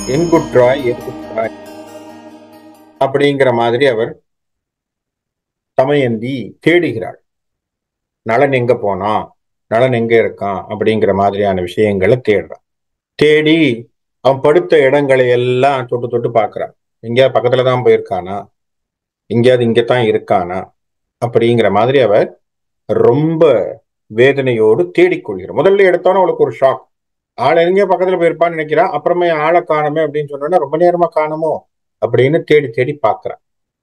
எங்குற்றாய் எங்குற்றாய் அப்படிங்கிற மாதிரி அவர் தமயந்தி தேடுகிறாள் நலன் எங்க போனா நலன் எங்க இருக்கான் அப்படிங்கிற மாதிரியான விஷயங்களை தேடுறான் தேடி அவன் படுத்த இடங்களை எல்லாம் தொட்டு தொட்டு பார்க்கறான் எங்கேயாவது பக்கத்துல தான் போயிருக்கானா எங்கேயாவது இங்கதான் இருக்கானா அப்படிங்கிற மாதிரி அவர் ரொம்ப வேதனையோடு தேடிக்கொள்கிறார் முதல்ல எடுத்தோன்னே அவளுக்கு ஒரு ஷாக் ஆள் எங்கேயோ பக்கத்துல போயிருப்பான்னு நினைக்கிறா அப்புறமே ஆளை காணுமே அப்படின்னு சொன்னோன்னா ரொம்ப நேரமா காணுமோ அப்படின்னு தேடி தேடி பார்க்கறான்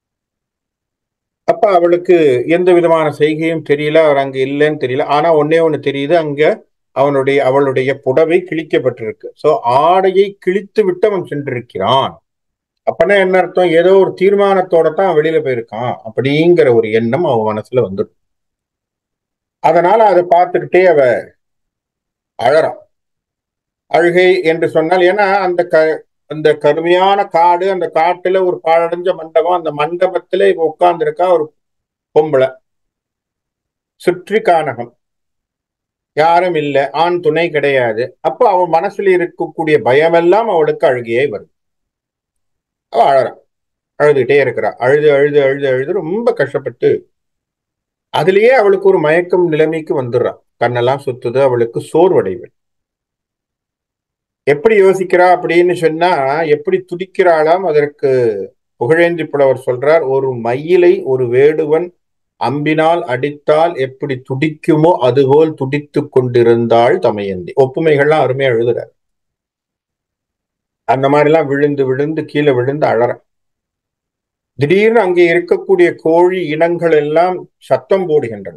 அப்ப அவளுக்கு எந்த விதமான செய்கையும் தெரியல அவர் அங்க இல்லைன்னு தெரியல ஆனா ஒன்னே ஒண்ணு தெரியுது அங்க அவனுடைய அவளுடைய புடவை கிழிக்கப்பட்டிருக்கு சோ ஆடையை கிழித்து விட்டு அவன் சென்றிருக்கிறான் அப்பனா என்ன அர்த்தம் ஏதோ ஒரு தீர்மானத்தோட தான் வெளியில போயிருக்கான் அப்படிங்கிற ஒரு எண்ணம் அவன் மனசுல வந்துடும் அதனால அதை பார்த்துக்கிட்டே அவ அழறான் அழுகை என்று சொன்னால் ஏன்னா அந்த க அந்த கருமையான காடு அந்த காட்டுல ஒரு பாழடைஞ்ச மண்டபம் அந்த மண்டபத்துல இவ உட்கார்ந்துருக்கா ஒரு பொம்பளை சுற்றி கானகம் யாரும் இல்லை ஆண் துணை கிடையாது அப்போ அவன் மனசுல இருக்கக்கூடிய பயமெல்லாம் அவளுக்கு அழுகையே வருது அவ அழறான் அழுதுகிட்டே இருக்கிறா அழுது அழுது அழுது அழுது ரொம்ப கஷ்டப்பட்டு அதுலயே அவளுக்கு ஒரு மயக்கம் நிலைமைக்கு வந்துடுறான் கண்ணெல்லாம் சுத்துது அவளுக்கு சோர்வடைவு எப்படி யோசிக்கிறா அப்படின்னு சொன்னா எப்படி துடிக்கிறாளாம் அதற்கு புகழேந்தி புலவர் சொல்றார் ஒரு மயிலை ஒரு வேடுவன் அம்பினால் அடித்தால் எப்படி துடிக்குமோ அதுபோல் துடித்து கொண்டிருந்தாள் தமையந்தி ஒப்புமைகள்லாம் அருமையா எழுதுறார் அந்த மாதிரிலாம் விழுந்து விழுந்து கீழே விழுந்து அழற திடீர்னு அங்கே இருக்கக்கூடிய கோழி இனங்கள் எல்லாம் சத்தம் போடுகின்றன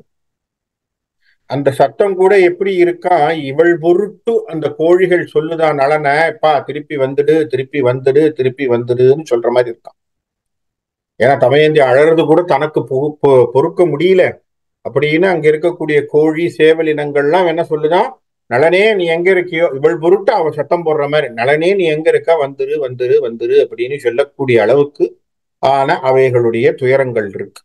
அந்த சத்தம் கூட எப்படி இருக்கா இவள் பொருட்டு அந்த கோழிகள் சொல்லுதான் நலன பா திருப்பி வந்துடு திருப்பி வந்துடு திருப்பி வந்துடுன்னு சொல்ற மாதிரி இருக்கான் ஏன்னா தமையந்தி அழறது கூட தனக்கு பொறுக்க முடியல அப்படின்னு அங்க இருக்கக்கூடிய கோழி சேவல் இனங்கள்லாம் என்ன சொல்லுதான் நலனே நீ எங்க இருக்கியோ இவள் பொருட்டு அவன் சத்தம் போடுற மாதிரி நலனே நீ எங்க இருக்கா வந்துரு வந்துரு வந்துரு அப்படின்னு சொல்லக்கூடிய அளவுக்கு ஆன அவைகளுடைய துயரங்கள் இருக்கு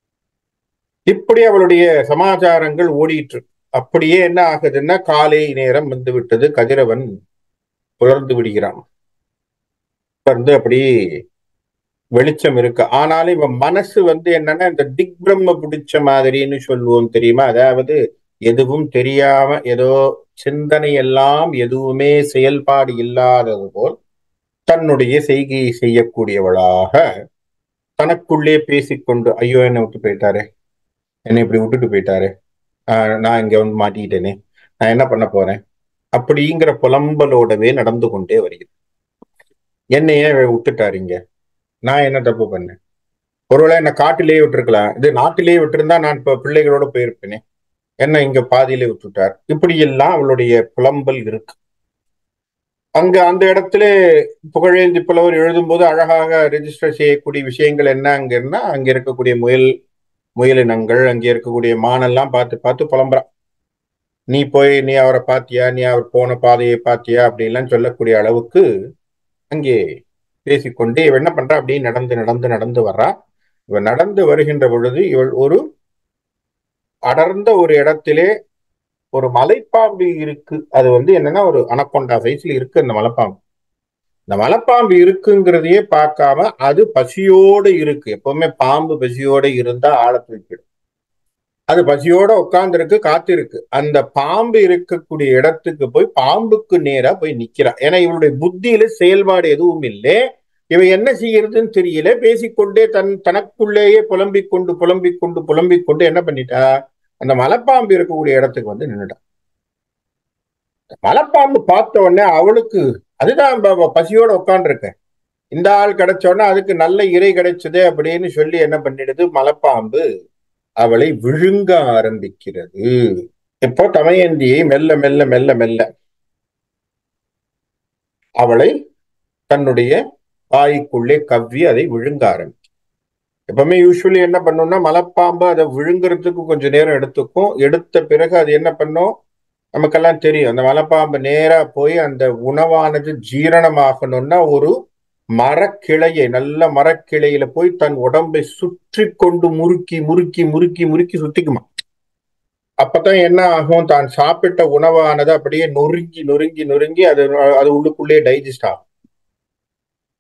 இப்படி அவளுடைய சமாச்சாரங்கள் ஓடிட்டு இருக்கு அப்படியே என்ன ஆகுதுன்னா காலை நேரம் வந்து விட்டது கதிரவன் புலர்ந்து விடுகிறான் வந்து அப்படி வெளிச்சம் இருக்கு ஆனாலும் இவன் மனசு வந்து என்னன்னா இந்த திக் பிரம்ம பிடிச்ச மாதிரின்னு சொல்லுவோம் தெரியுமா அதாவது எதுவும் தெரியாம ஏதோ சிந்தனை எல்லாம் எதுவுமே செயல்பாடு இல்லாதது போல் தன்னுடைய செய்கையை செய்யக்கூடியவளாக தனக்குள்ளே பேசிக்கொண்டு ஐயோ என்னை விட்டு போயிட்டாரு என்னை இப்படி விட்டுட்டு போயிட்டாரு நான் இங்க வந்து மாட்டிக்கிட்டேனே நான் என்ன பண்ண போறேன் அப்படிங்கிற புலம்பலோடவே நடந்து கொண்டே வருகிறது என்னையே விட்டுட்டாருங்க நான் என்ன தப்பு பண்ணேன் ஒருவேளை என்ன காட்டிலேயே விட்டுருக்கலாம் இது நாட்டிலேயே விட்டுருந்தா நான் இப்ப பிள்ளைகளோட போயிருப்பேனே என்ன இங்க பாதியிலே விட்டுட்டார் இப்படி எல்லாம் அவளுடைய புலம்பல் இருக்கு அங்க அந்த இடத்துல புகழேந்தி புலவர் எழுதும்போது அழகாக ரெஜிஸ்டர் செய்யக்கூடிய விஷயங்கள் என்ன அங்கன்னா அங்க இருக்கக்கூடிய முயல் முயலினங்கள் அங்கே இருக்கக்கூடிய மானெல்லாம் பார்த்து பார்த்து புலம்புறான் நீ போய் நீ அவரை பாத்தியா நீ அவர் போன பாதையை பாத்தியா அப்படின்லாம் சொல்லக்கூடிய அளவுக்கு அங்கே பேசிக்கொண்டு இவள் என்ன பண்றா அப்படியே நடந்து நடந்து நடந்து வர்றா இவள் நடந்து வருகின்ற பொழுது இவள் ஒரு அடர்ந்த ஒரு இடத்திலே ஒரு மலைப்பாம்பு இருக்கு அது வந்து என்னன்னா ஒரு அனக்கொண்டா சைஸ்ல இருக்கு அந்த மலைப்பாம்பு இந்த மலைப்பாம்பு இருக்குங்கிறதையே பார்க்காம அது பசியோடு இருக்கு எப்பவுமே பாம்பு பசியோடு இருந்தா ஆழ தூக்கிடும் அது பசியோட உட்கார்ந்துருக்கு காத்திருக்கு அந்த பாம்பு இருக்கக்கூடிய இடத்துக்கு போய் பாம்புக்கு நேரா போய் நிக்கிறா ஏன்னா இவளுடைய புத்தியில செயல்பாடு எதுவும் இல்லை இவ என்ன செய்யறதுன்னு தெரியல பேசிக்கொண்டே தன் தனக்குள்ளேயே புலம்பிக் கொண்டு புலம்பிக் கொண்டு புலம்பிக் கொண்டு என்ன பண்ணிட்டா அந்த மலைப்பாம்பு இருக்கக்கூடிய இடத்துக்கு வந்து நின்றுட்டான் மலைப்பாம்பு பார்த்த உடனே அவளுக்கு அதுதான் பசியோட உட்காந்துருக்க இந்த ஆள் கிடைச்ச உடனே அதுக்கு நல்ல இறை கிடைச்சது அப்படின்னு சொல்லி என்ன பண்ணிடுது மலைப்பாம்பு அவளை விழுங்க ஆரம்பிக்கிறது இப்போ தமயந்தியை மெல்ல மெல்ல மெல்ல மெல்ல அவளை தன்னுடைய வாய்க்குள்ளே கவ்வி அதை விழுங்க ஆரம்பிக்கும் எப்பவுமே யூஸ்வலி என்ன பண்ணும்னா மலைப்பாம்பு அதை விழுங்குறதுக்கு கொஞ்சம் நேரம் எடுத்துக்கும் எடுத்த பிறகு அது என்ன பண்ணும் நமக்கெல்லாம் தெரியும் அந்த மலைப்பாம்பு நேரா போய் அந்த உணவானது ஜீரணமாகணும்னா ஒரு மரக்கிளையை நல்ல மரக்கிளையில போய் தன் உடம்பை சுற்றி கொண்டு முறுக்கி முறுக்கி முறுக்கி முறுக்கி சுத்திக்குமா அப்பதான் என்ன ஆகும் தான் சாப்பிட்ட உணவானது அப்படியே நொறுங்கி நொறுங்கி நொறுங்கி அது அது உள்ளுக்குள்ளேயே டைஜஸ்ட் ஆகும்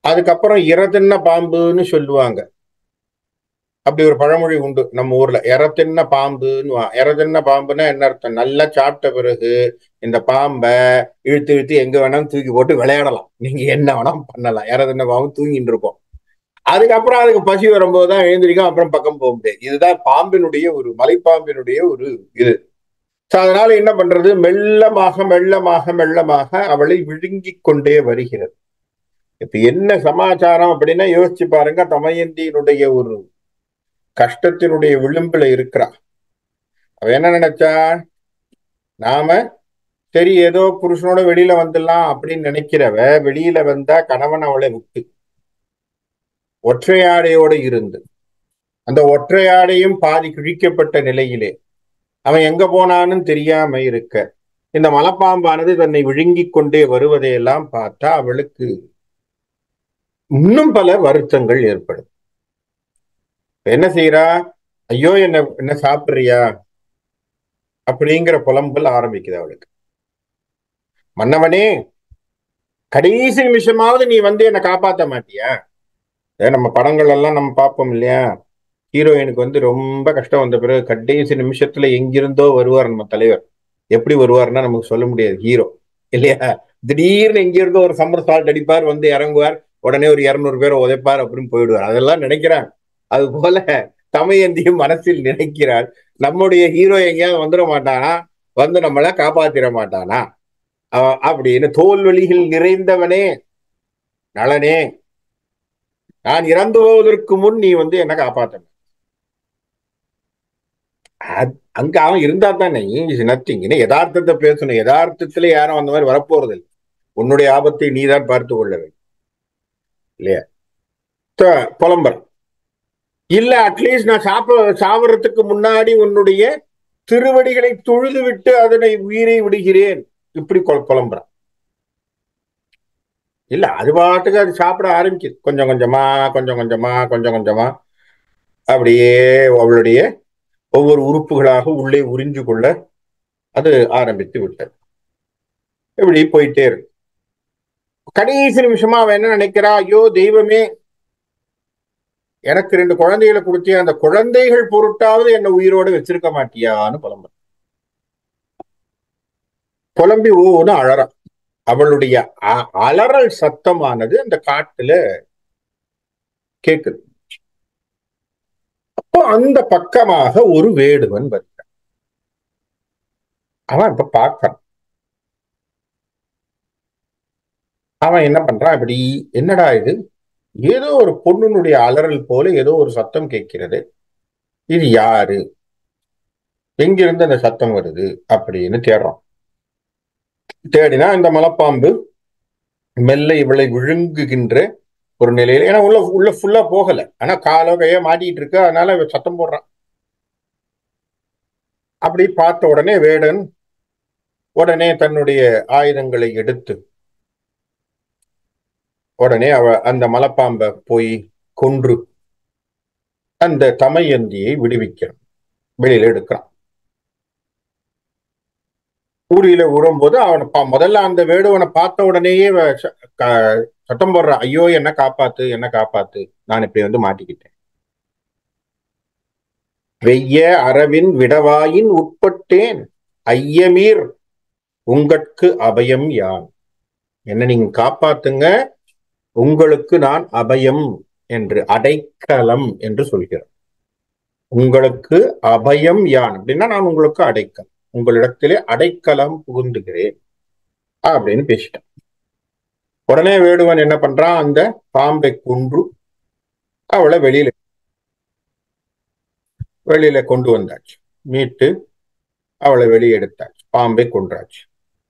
அதுக்கப்புறம் இறதின்ன பாம்புன்னு சொல்லுவாங்க அப்படி ஒரு பழமொழி உண்டு நம்ம ஊர்ல இறத்தின்ன பாம்புன்னு இறத்தின்ன பாம்புன்னா என்ன அர்த்தம் நல்லா சாப்பிட்ட பிறகு இந்த பாம்பை இழுத்து இழுத்து எங்க வேணாலும் தூக்கி போட்டு விளையாடலாம் நீங்க என்ன வேணாலும் பண்ணலாம் இறத்தின்ன பாம்பு தூங்கிட்டு இருக்கும் அதுக்கப்புறம் அதுக்கு பசி வரும்போது தான் எழுந்திரிக்கும் அப்புறம் பக்கம் போக முடியாது இதுதான் பாம்பினுடைய ஒரு மலைப்பாம்பினுடைய ஒரு இது ஸோ அதனால என்ன பண்றது மெல்லமாக மெல்லமாக மெல்லமாக அவளை விழுங்கி கொண்டே வருகிறது இப்ப என்ன சமாச்சாரம் அப்படின்னா யோசிச்சு பாருங்க தமயந்தியினுடைய ஒரு கஷ்டத்தினுடைய விளிம்புல இருக்கிறா அவ என்ன நினைச்சா நாம சரி ஏதோ புருஷனோட வெளியில வந்துடலாம் அப்படின்னு நினைக்கிறவ வெளியில வந்தா கணவன் அவளை விட்டு ஒற்றையாடையோட இருந்து அந்த ஒற்றையாடையும் பாதி கிழிக்கப்பட்ட நிலையிலே அவன் எங்க போனான்னு தெரியாம இருக்க இந்த மலப்பாம்பானது தன்னை விழுங்கி கொண்டே வருவதையெல்லாம் பார்த்தா அவளுக்கு இன்னும் பல வருத்தங்கள் ஏற்படும் என்ன செய்யறா ஐயோ என்ன என்ன சாப்பிடுறியா அப்படிங்கிற புலம்பல் ஆரம்பிக்குது அவளுக்கு மன்னவனே கடைசி நிமிஷமாவது நீ வந்து என்னை காப்பாத்த மாட்டியா நம்ம படங்கள் எல்லாம் நம்ம பார்ப்போம் இல்லையா ஹீரோயினுக்கு வந்து ரொம்ப கஷ்டம் வந்த பிறகு கடைசி நிமிஷத்துல எங்கிருந்தோ வருவார் நம்ம தலைவர் எப்படி வருவார்னா நமக்கு சொல்ல முடியாது ஹீரோ இல்லையா திடீர்னு எங்கிருந்தோ ஒரு சம்மர் சால்ட் அடிப்பார் வந்து இறங்குவார் உடனே ஒரு இருநூறு பேரை உதைப்பார் அப்படின்னு போயிடுவார் அதெல்லாம் நினைக்கிறான் அது போல தமையந்தியும் மனசில் நினைக்கிறார் நம்முடைய ஹீரோ எங்கேயாவது வந்துட மாட்டானா வந்து நம்மள காப்பாத்திர மாட்டானா அப்படின்னு தோல்வழிகள் நிறைந்தவனே நலனே நான் இறந்து போவதற்கு முன் நீ வந்து என்ன காப்பாத்த அங்க அவன் இருந்தா தானே நத்திங் யதார்த்தத்தை பேசணும் யதார்த்தத்துல யாரும் அந்த மாதிரி வரப்போறது இல்லை உன்னுடைய ஆபத்தை நீ தான் பார்த்து கொள்ள வேண்டும் இல்லையா புலம்பர் இல்ல அட்லீஸ்ட் நான் சாப்ப சாவறதுக்கு முன்னாடி உன்னுடைய திருவடிகளை தொழுது விட்டு அதனை உயிரை விடுகிறேன் இப்படி புலம்புறான் இல்ல அது பாட்டுக்கு அது சாப்பிட ஆரம்பிக்குது கொஞ்சம் கொஞ்சமா கொஞ்சம் கொஞ்சமா கொஞ்சம் கொஞ்சமா அப்படியே அவளுடைய ஒவ்வொரு உறுப்புகளாக உள்ளே உறிஞ்சு கொள்ள அது ஆரம்பித்து விட்டது இப்படி போயிட்டே இருக்கு கடைசி நிமிஷமா அவன் என்ன நினைக்கிறா ஐயோ தெய்வமே எனக்கு ரெண்டு குழந்தைகளை கொடுத்திய அந்த குழந்தைகள் பொருட்டாவது என்ன உயிரோட வச்சிருக்க மாட்டியான்னு புலம்ப புலம்பி ஓன்னு அழறா அவளுடைய அலறல் சத்தமானது அந்த காட்டுல கேக்குது அப்போ அந்த பக்கமாக ஒரு வேடுவன் வருகிறான் அவன் இப்ப பார்க்கறான் அவன் என்ன பண்றான் இப்படி என்னடா இது ஏதோ ஒரு பொண்ணுனுடைய அலறல் போல ஏதோ ஒரு சத்தம் கேட்கிறது இது யாரு எங்கிருந்து அந்த சத்தம் வருது அப்படின்னு தேடுறான் தேடினா இந்த மலைப்பாம்பு மெல்ல இவளை விழுங்குகின்ற ஒரு நிலையில ஏன்னா உள்ள உள்ள ஃபுல்லா போகல ஆனா காலோ கையோ மாட்டிட்டு இருக்கு அதனால சத்தம் போடுறான் அப்படி பார்த்த உடனே வேடன் உடனே தன்னுடைய ஆயுதங்களை எடுத்து உடனே அவ அந்த மலைப்பாம்பை போய் கொன்று அந்த தமையந்தியை விடுவிக்கிறான் வெளியில எடுக்கிறான் ஊரியில விடும்போது அவனை முதல்ல அந்த வேடுவனை பார்த்த உடனேயே சத்தம் போடுறான் ஐயோ என்ன காப்பாத்து என்ன காப்பாத்து நான் இப்படி வந்து மாட்டிக்கிட்டேன் வெய்ய அரவின் விடவாயின் உட்பட்டேன் ஐயமீர் உங்கட்கு அபயம் யான் என்ன நீங்க காப்பாத்துங்க உங்களுக்கு நான் அபயம் என்று அடைக்கலம் என்று சொல்கிறேன் உங்களுக்கு அபயம் யான் அப்படின்னா நான் உங்களுக்கு அடைக்கலம் உங்களிடத்திலே அடைக்கலம் புகுந்துகிறேன் அப்படின்னு பேசிட்டான் உடனே வேடுவன் என்ன பண்றான் அந்த பாம்பை கொன்று அவளை வெளியில வெளியில கொண்டு வந்தாச்சு மீட்டு அவளை வெளியே எடுத்தாச்சு பாம்பை கொன்றாச்சு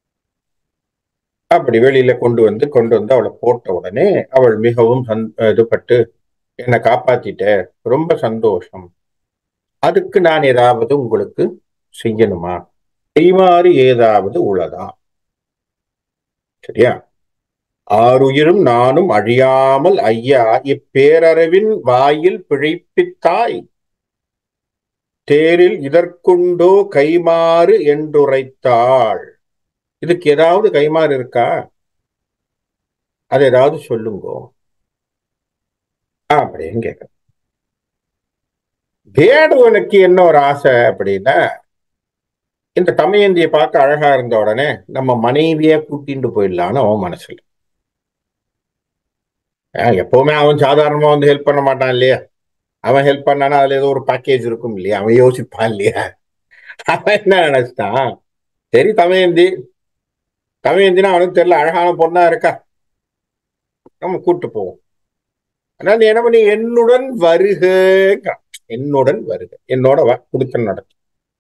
அப்படி வெளியில கொண்டு வந்து கொண்டு வந்து அவளை போட்ட உடனே அவள் மிகவும் இதுபட்டு என்னை காப்பாத்திட்ட ரொம்ப சந்தோஷம் அதுக்கு நான் ஏதாவது உங்களுக்கு செய்யணுமா கைமாறு ஏதாவது உள்ளதா சரியா ஆறுயிரும் நானும் அழியாமல் ஐயா இப்பேரறிவின் வாயில் பிழைப்பித்தாய் தேரில் இதற்குண்டோ கைமாறு என்றுரைத்தாள் இதுக்கு ஏதாவது கைமாறு இருக்கா அது ஏதாவது சொல்லுங்கோ அப்படின்னு கேட்க வேடுவனுக்கு என்ன ஒரு ஆசை அப்படின்னா இந்த தமையந்தியை பார்க்க அழகா இருந்த உடனே நம்ம மனைவிய கூட்டிட்டு போயிடலான்னு அவன் மனசுல ஆஹ் எப்பவுமே அவன் சாதாரணமா வந்து ஹெல்ப் பண்ண மாட்டான் இல்லையா அவன் ஹெல்ப் பண்ணானா அதுல ஏதோ ஒரு பேக்கேஜ் இருக்கும் இல்லையா அவன் யோசிப்பான் இல்லையா அவன் என்ன நினைச்சிட்டான் சரி தமையந்தி தமையந்தினா அவனுக்கு தெரியல அழகான பொண்ணா இருக்கா நம்ம கூட்டு போவோம் அதனால நீ என்ன பண்ணி என்னுடன் வருக என்னுடன் வருக என்னோட வா குடுத்தல் நடத்து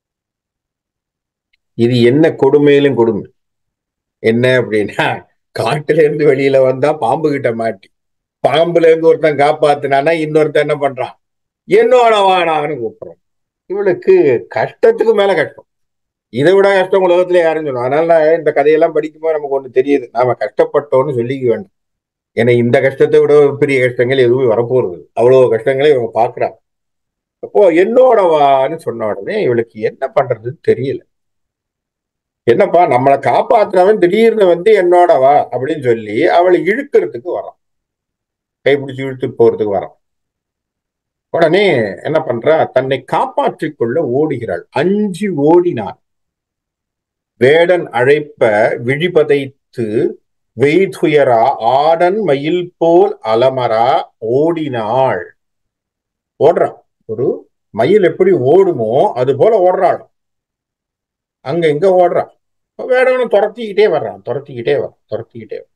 இது என்ன கொடுமையிலும் கொடுமை என்ன அப்படின்னா காட்டுல இருந்து வெளியில வந்தா பாம்பு கிட்ட மாட்டி பாம்புல இருந்து ஒருத்தன் காப்பாத்தினானா இன்னொருத்தன் என்ன பண்றான் என்னோட வாடான்னு கூப்பிடுறான் இவளுக்கு கஷ்டத்துக்கு மேல கஷ்டம் இதை விட கஷ்டம் உலகத்துல யாரும் சொல்லுவோம் அதனால இந்த கதையெல்லாம் படிக்கும்போது நமக்கு ஒண்ணு தெரியுது நாம கஷ்டப்பட்டோம்னு சொல்லிக்க வேண்டும் ஏன்னா இந்த கஷ்டத்தை விட பெரிய கஷ்டங்கள் எதுவும் வரப்போறது அவ்வளவு கஷ்டங்களை இவங்க பாக்குறாங்க அப்போ என்னோட வான்னு சொன்ன உடனே இவளுக்கு என்ன பண்றதுன்னு தெரியல என்னப்பா நம்மளை காப்பாத்துறவன் திடீர்னு வந்து என்னோட வா அப்படின்னு சொல்லி அவளை இழுக்கிறதுக்கு வரான் கைப்பிடிச்சு இழுத்துட்டு போறதுக்கு வரான் உடனே என்ன பண்றா தன்னை காப்பாற்றிக் கொள்ள ஓடுகிறாள் அஞ்சு ஓடினாள் வேடன் அழைப்ப விழிபதைத்து வெய்துயரா ஆடன் மயில் போல் அலமரா ஓடினாள் ஓடுறான் ஒரு மயில் எப்படி ஓடுமோ அது போல ஓடுறாள் அங்க இங்க ஓடுறான் வேடவனும் துரத்திக்கிட்டே வர்றான் துரத்திக்கிட்டே வரான் துரத்திக்கிட்டே வரான்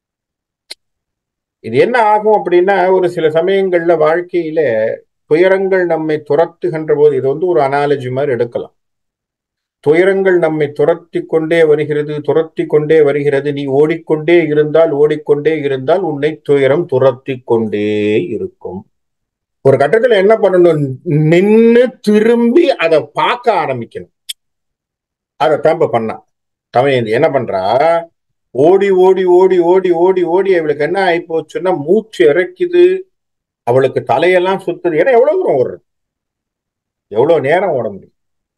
இது என்ன ஆகும் அப்படின்னா ஒரு சில சமயங்கள்ல வாழ்க்கையில துயரங்கள் நம்மை துரத்துகின்ற போது இது வந்து ஒரு அனாலஜி மாதிரி எடுக்கலாம் துயரங்கள் நம்மை துரத்தி கொண்டே வருகிறது துரத்தி கொண்டே வருகிறது நீ ஓடிக்கொண்டே இருந்தால் ஓடிக்கொண்டே இருந்தால் உன்னை துயரம் துரத்தி கொண்டே இருக்கும் ஒரு கட்டத்துல என்ன பண்ணணும் நின்னு திரும்பி அதை பார்க்க ஆரம்பிக்கணும் அதை தம்ப பண்ணா தமையந்தி என்ன பண்றா ஓடி ஓடி ஓடி ஓடி ஓடி ஓடி அவளுக்கு என்ன ஆகி போச்சுன்னா மூச்சு இறைக்குது அவளுக்கு தலையெல்லாம் சுத்துது ஏன்னா எவ்வளவு தூரம் ஓடுறது எவ்வளவு நேரம் ஓட முடியும்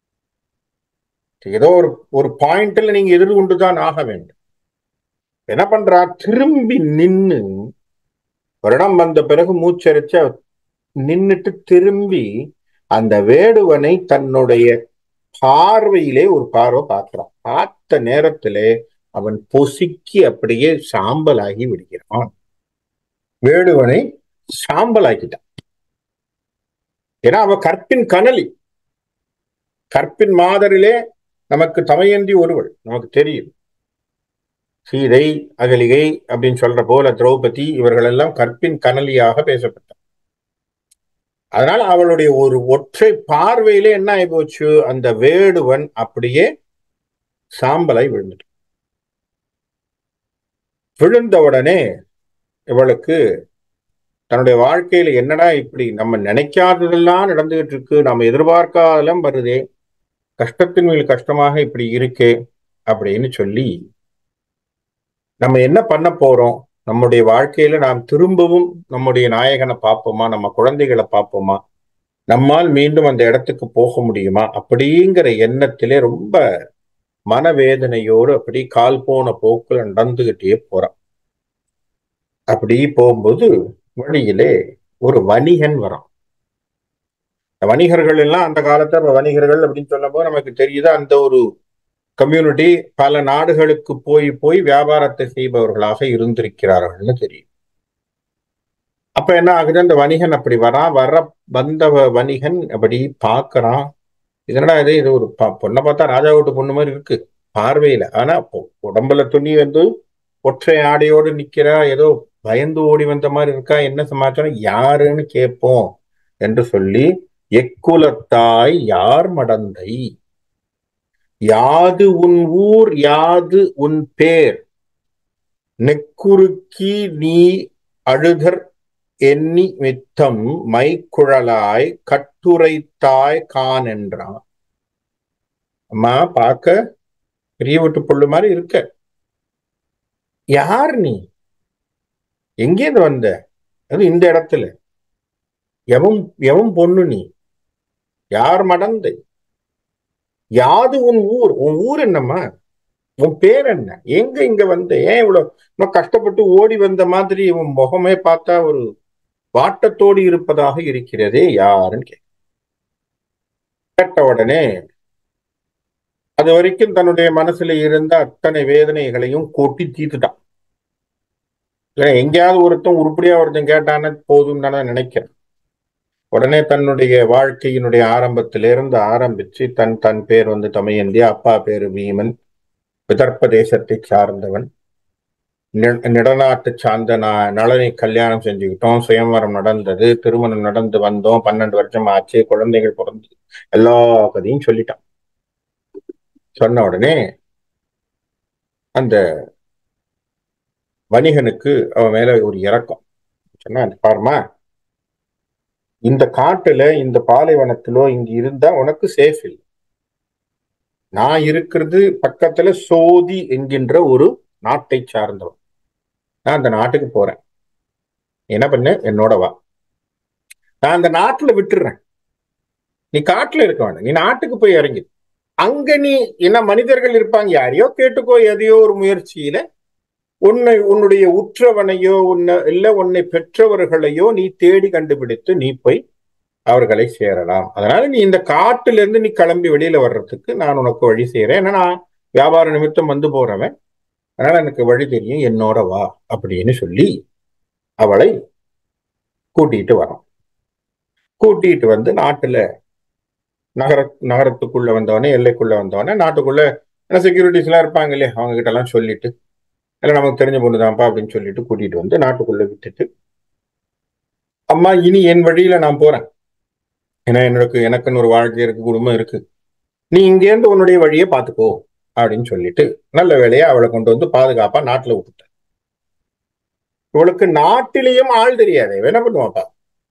ஏதோ ஒரு ஒரு பாயிண்ட்ல நீங்க எதிர்கொண்டுதான் ஆக வேண்டும் என்ன பண்றா திரும்பி நின்னு ஒரு இடம் வந்த பிறகு மூச்சரிச்சு நின்னுட்டு திரும்பி அந்த வேடுவனை தன்னுடைய பார்வையிலே ஒரு பார்வை பார்க்கிறான் பார்த்த நேரத்திலே அவன் பொசுக்கி அப்படியே சாம்பலாகி விடுகிறான் வேடுவனை சாம்பலாக்கிட்டான் ஏன்னா அவன் கற்பின் கனலி கற்பின் மாதரிலே நமக்கு தமையந்தி ஒருவள் நமக்கு தெரியும் சீதை அகலிகை அப்படின்னு சொல்ற போல திரௌபதி இவர்கள் எல்லாம் கற்பின் கனலியாக பேசப்பட்டார் அதனால அவளுடைய ஒரு ஒற்றை பார்வையிலே என்ன ஆகி போச்சு அந்த வேடுவன் அப்படியே சாம்பலை விழுந்துட்டு விழுந்த உடனே இவளுக்கு தன்னுடைய வாழ்க்கையில என்னடா இப்படி நம்ம நினைக்காததெல்லாம் நடந்துகிட்டு இருக்கு நம்ம எதிர்பார்க்காதெல்லாம் வருதே கஷ்டத்தின் மேல் கஷ்டமாக இப்படி இருக்கே அப்படின்னு சொல்லி நம்ம என்ன பண்ண போறோம் நம்முடைய வாழ்க்கையில நாம் திரும்பவும் நம்முடைய நாயகனை பார்ப்போமா நம்ம குழந்தைகளை பார்ப்போமா நம்மால் மீண்டும் அந்த இடத்துக்கு போக முடியுமா அப்படிங்கிற எண்ணத்திலே ரொம்ப மனவேதனையோடு அப்படி கால் போன போக்குல நடந்துகிட்டே போறான் அப்படி போகும்போது வழியிலே ஒரு வணிகன் வரான் வணிகர்கள் எல்லாம் அந்த காலத்துல வணிகர்கள் அப்படின்னு சொல்லும் போது நமக்கு தெரியுது அந்த ஒரு கம்யூனிட்டி பல நாடுகளுக்கு போய் போய் வியாபாரத்தை செய்பவர்களாக இருந்திருக்கிறார்கள்னு தெரியும் அப்ப என்ன ஆகுது அந்த வணிகன் அப்படி வரான் வர வந்த வணிகன் அப்படி பாக்குறான் இதனடா இது இது ஒரு பொண்ணை பார்த்தா ராஜா வீட்டு பொண்ணு மாதிரி இருக்கு பார்வையில ஆனா உடம்புல துணி வந்து ஒற்றை ஆடையோடு நிக்கிறா ஏதோ பயந்து ஓடி வந்த மாதிரி இருக்கா என்ன சமாச்சாரம் யாருன்னு கேட்போம் என்று சொல்லி எக்குலத்தாய் யார் மடந்தை யாது உன் ஊர் யாது உன் பேர் நெக்குறுக்கி நீ அழுதர் எண்ணி மித்தம் மைக்குழலாய் கட்டுரைத்தாய் கான் என்றான் அம்மா பார்க்க பெரிய வீட்டு பொண்ணு மாதிரி இருக்க யார் நீ எங்கேருந்து வந்த அது இந்த இடத்துல எவன் எவன் பொண்ணு நீ யார் மடந்தை யாது உன் ஊர் உன் ஊர் என்னம்மா உன் பேர் என்ன எங்க இங்க வந்த ஏன் இவ்வளவு இன்னும் கஷ்டப்பட்டு ஓடி வந்த மாதிரி உன் முகமே பார்த்தா ஒரு வாட்டத்தோடு இருப்பதாக இருக்கிறதே யாருன்னு கேட்க கேட்ட உடனே அது வரைக்கும் தன்னுடைய மனசுல இருந்த அத்தனை வேதனைகளையும் கொட்டி தீர்த்துட்டான் இல்ல எங்கேயாவது ஒருத்தன் உருப்படியா ஒருத்தன் கேட்டான்னு போதும் நான் நினைக்கிறேன் உடனே தன்னுடைய வாழ்க்கையினுடைய ஆரம்பத்திலிருந்து ஆரம்பிச்சு தன் தன் பேர் வந்து தமையந்தி அப்பா பேரு பீமன் விதர்ப்ப தேசத்தை சார்ந்தவன் நிடநாட்டு சார்ந்த நலனை கல்யாணம் செஞ்சுக்கிட்டோம் சுயம்வரம் நடந்தது திருமணம் நடந்து வந்தோம் பன்னெண்டு வருஷம் ஆச்சு குழந்தைகள் பிறந்து எல்லா கதையும் சொல்லிட்டான் சொன்ன உடனே அந்த வணிகனுக்கு அவன் மேல ஒரு இறக்கம் சொன்னா பாருமா இந்த காட்டுல இந்த பாலைவனத்திலோ இங்க இருந்தா உனக்கு சேஃப் இல்லை நான் இருக்கிறது பக்கத்துல சோதி என்கின்ற ஒரு நாட்டை சார்ந்தவன் நான் அந்த நாட்டுக்கு போறேன் என்ன பண்ண என்னோட வா நான் அந்த நாட்டுல விட்டுறேன் நீ காட்டுல இருக்க வேண்டாம் நீ நாட்டுக்கு போய் இறங்கி அங்க நீ என்ன மனிதர்கள் இருப்பாங்க யாரையோ கேட்டுக்கோ எதையோ ஒரு முயற்சியில உன்னை உன்னுடைய உற்றவனையோ உன்னை இல்ல உன்னை பெற்றவர்களையோ நீ தேடி கண்டுபிடித்து நீ போய் அவர்களை சேரலாம் அதனால நீ இந்த காட்டுல இருந்து நீ கிளம்பி வெளியில வர்றதுக்கு நான் உனக்கு வழி செய்யறேன் ஏன்னா நான் வியாபார நிமித்தம் வந்து போறவன் அதனால எனக்கு வழி தெரியும் என்னோட வா அப்படின்னு சொல்லி அவளை கூட்டிட்டு வரோம் கூட்டிட்டு வந்து நாட்டுல நகர நகரத்துக்குள்ள வந்தவனே எல்லைக்குள்ள வந்தவனே நாட்டுக்குள்ள செக்யூரிட்டிஸ் எல்லாம் இருப்பாங்க இல்லையா அவங்க கிட்ட எல்லாம் சொல்லிட்டு இல்லை நமக்கு தெரிஞ்ச பொண்ணுதான்ப்பா அப்படின்னு சொல்லிட்டு கூட்டிட்டு வந்து நாட்டுக்குள்ள விட்டுட்டு அம்மா இனி என் வழியில நான் போறேன் ஏன்னா எனக்கு எனக்குன்னு ஒரு வாழ்க்கை இருக்கு குடும்பம் இருக்கு நீ இங்கேருந்து உன்னுடைய வழியை பார்த்துக்கோ அப்படின்னு சொல்லிட்டு நல்ல வேலையா அவளை கொண்டு வந்து பாதுகாப்பா நாட்டுல விட்டுட்ட இவளுக்கு நாட்டிலேயும் ஆள் தெரியாது என்ன பண்ணுவாப்பா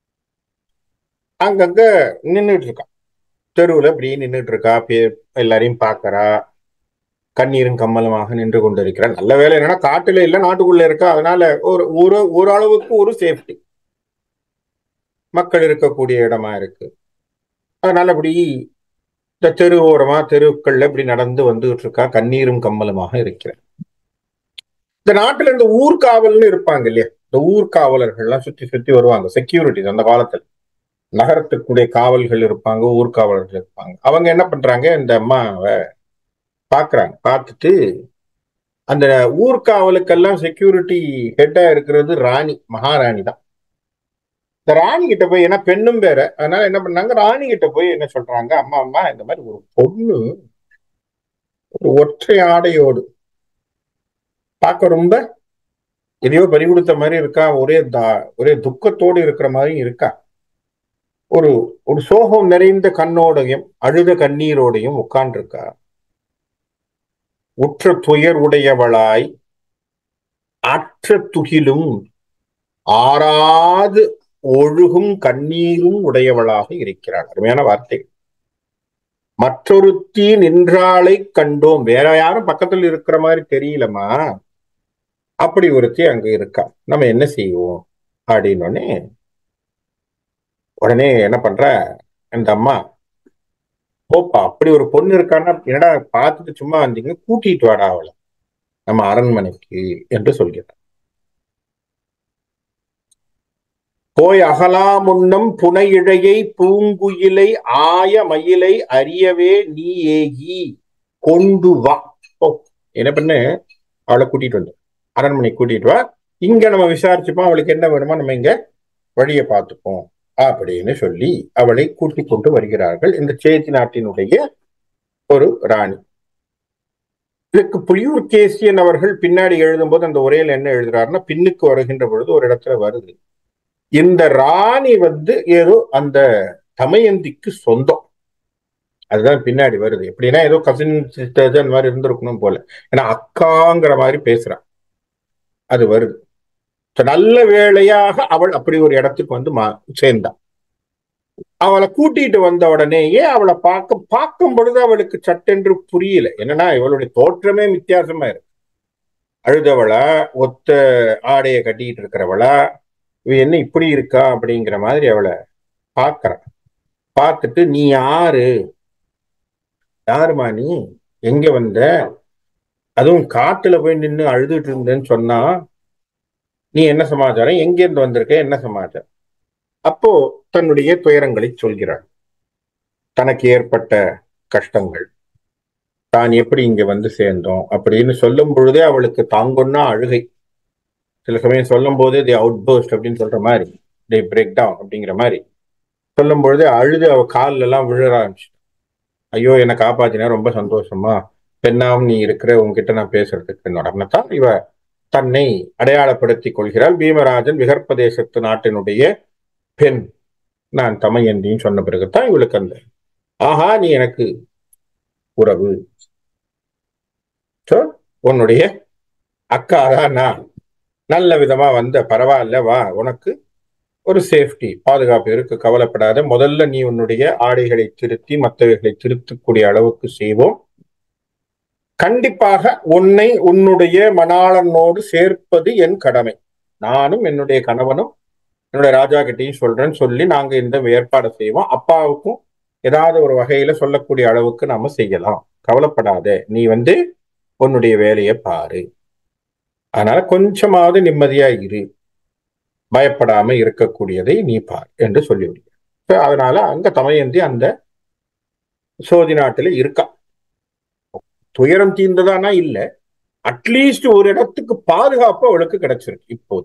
அங்கங்க நின்றுட்டு இருக்கான் தெருவுல இப்படி நின்றுட்டு இருக்கா எல்லாரையும் பாக்குறா கண்ணீரும் கம்மலமாக நின்று கொண்டிருக்கிறார் நல்ல வேலை என்னன்னா காட்டுல இல்ல நாட்டுக்குள்ள இருக்கா அதனால ஒரு ஒரு ஓரளவுக்கு ஒரு சேஃப்டி மக்கள் இருக்கக்கூடிய இடமா இருக்கு அதனால இப்படி இந்த தெரு ஓரமா தெருக்கள்ல இப்படி நடந்து வந்துகிட்டு இருக்கா கண்ணீரும் கம்மலுமாக இருக்கிறார் இந்த நாட்டுல இந்த ஊர்காவல்னு இருப்பாங்க இல்லையா இந்த ஊர்காவலர்கள்லாம் சுத்தி சுத்தி வருவாங்க செக்யூரிட்டிஸ் அந்த காலத்துல நகரத்துக்குடைய காவல்கள் இருப்பாங்க ஊர்காவலர்கள் இருப்பாங்க அவங்க என்ன பண்றாங்க இந்த அம்மாவை பாக்குறாங்க பார்த்துட்டு அந்த ஊர்காவலுக்கெல்லாம் செக்யூரிட்டி ஹெட்டா இருக்கிறது ராணி மகாராணி தான் இந்த ராணி கிட்ட போய் ஏன்னா பெண்ணும் பேர அதனால என்ன பண்ணாங்க ராணி கிட்ட போய் என்ன சொல்றாங்க அம்மா அம்மா இந்த மாதிரி ஒரு பொண்ணு ஒரு ஒற்றை ஆடையோடு பார்க்க ரொம்ப எதையோ பறி கொடுத்த மாதிரி இருக்கா ஒரே தா ஒரே துக்கத்தோடு இருக்கிற மாதிரி இருக்கா ஒரு ஒரு சோகம் நிறைந்த கண்ணோடையும் அழுத கண்ணீரோடையும் உட்கார்ந்துருக்கா உற்ற துயர் உடையவளாய் அற்ற துகிலும் ஆறாது ஒழுகும் கண்ணீரும் உடையவளாக இருக்கிறாள் அருமையான வார்த்தை மற்றொருத்தி நின்றாளை கண்டோம் வேற யாரும் பக்கத்துல இருக்கிற மாதிரி தெரியலமா அப்படி ஒருத்தி அங்க இருக்கா நம்ம என்ன செய்வோம் அப்படின்னு உடனே என்ன பண்ற இந்த அம்மா ஓப்பா அப்படி ஒரு பொண்ணு இருக்கான்னா என்னடா பார்த்துட்டு சும்மா வந்தீங்க கூட்டிட்டு வாடா அவளை நம்ம அரண்மனைக்கு என்று சொல்கிறார் போய் அகலா முன்னம் புனை இழையை பூங்குயிலை ஆய மயிலை அறியவே நீ ஏகி கொண்டு வா ஓ என்ன பண்ணு அவளை கூட்டிட்டு வந்து அரண்மனை கூட்டிட்டு வா இங்க நம்ம விசாரிச்சுப்போம் அவளுக்கு என்ன வேணுமோ நம்ம இங்க வழியை பார்த்துப்போம் அப்படின்னு சொல்லி அவளை கூட்டிக் கொண்டு வருகிறார்கள் இந்த சேத்தி நாட்டினுடைய ஒரு ராணி இதுக்கு புலியூர் கேசியன் அவர்கள் பின்னாடி எழுதும்போது அந்த உரையில என்ன எழுதுறாருன்னா பின்னுக்கு வருகின்ற பொழுது ஒரு இடத்துல வருது இந்த ராணி வந்து ஏதோ அந்த தமயந்திக்கு சொந்தம் அதுதான் பின்னாடி வருது எப்படின்னா ஏதோ கசின் சிஸ்டர்ஸ் அந்த மாதிரி இருந்திருக்கணும் போல ஏன்னா அக்காங்கிற மாதிரி பேசுறான் அது வருது நல்ல வேளையாக அவள் அப்படி ஒரு இடத்துக்கு வந்து மா சேர்ந்தான் அவளை கூட்டிட்டு வந்த உடனேயே அவளை பார்க்க பார்க்கும் பொழுது அவளுக்கு சட்டென்று புரியல என்னன்னா இவளுடைய தோற்றமே வித்தியாசமா இருக்கு அழுதவளா ஒத்த ஆடையை கட்டிட்டு இருக்கிறவளா இவ என்ன இப்படி இருக்கா அப்படிங்கிற மாதிரி அவளை பார்க்கறான் பார்த்துட்டு நீ யாரு யாருமா நீ எங்க வந்த அதுவும் காட்டுல போய் நின்று அழுதுட்டு இருந்தேன்னு சொன்னா நீ என்ன சமாச்சாரம் எங்க இருந்து வந்திருக்க என்ன சமாச்சாரம் அப்போ தன்னுடைய துயரங்களை சொல்கிறாள் தனக்கு ஏற்பட்ட கஷ்டங்கள் தான் எப்படி இங்க வந்து சேர்ந்தோம் அப்படின்னு சொல்லும் பொழுதே அவளுக்கு தாங்கொன்னா அழுகை சில சமயம் சொல்லும் போது தி அவுட் போஸ்ட் அப்படின்னு சொல்ற மாதிரி தி பிரேக் டவுன் அப்படிங்கிற மாதிரி சொல்லும் பொழுதே அழுது அவ காலில் எல்லாம் விழுற ஆரம்பிச்சு ஐயோ என்னை காப்பாத்தினா ரொம்ப சந்தோஷமா பெண்ணாவும் நீ இருக்கிற உங்ககிட்ட நான் பேசுறதுக்கு உடனே தான் இவ தன்னை அடையாளப்படுத்திக் கொள்கிறாள் பீமராஜன் விகற்பதேசத்து நாட்டினுடைய பெண் நான் தமையந்தின்னு சொன்ன பிறகுதான் இவளுக்கு அந்த ஆஹா நீ எனக்கு உறவு உன்னுடைய அக்கா தான் நான் நல்ல விதமா வந்த பரவாயில்ல வா உனக்கு ஒரு சேஃப்டி பாதுகாப்பு இருக்கு கவலைப்படாத முதல்ல நீ உன்னுடைய ஆடைகளை திருத்தி மற்றவைகளை திருத்தக்கூடிய அளவுக்கு செய்வோம் கண்டிப்பாக உன்னை உன்னுடைய மணாளனோடு சேர்ப்பது என் கடமை நானும் என்னுடைய கணவனும் என்னுடைய ராஜா கிட்டையும் சொல்றேன்னு சொல்லி நாங்க இந்த ஏற்பாடு செய்வோம் அப்பாவுக்கும் ஏதாவது ஒரு வகையில சொல்லக்கூடிய அளவுக்கு நாம செய்யலாம் கவலைப்படாத நீ வந்து உன்னுடைய வேலையை பாரு அதனால கொஞ்சமாவது நிம்மதியா இரு பயப்படாம இருக்கக்கூடியதை நீ பார் என்று சொல்லிவிடுங்க அதனால அங்க தமையந்தி அந்த சோதி நாட்டில இருக்கா துயரம் தீர்ந்ததானா இல்ல அட்லீஸ்ட் ஒரு இடத்துக்கு பாதுகாப்பு அவளுக்கு கிடைச்சிருக்கு இப்போது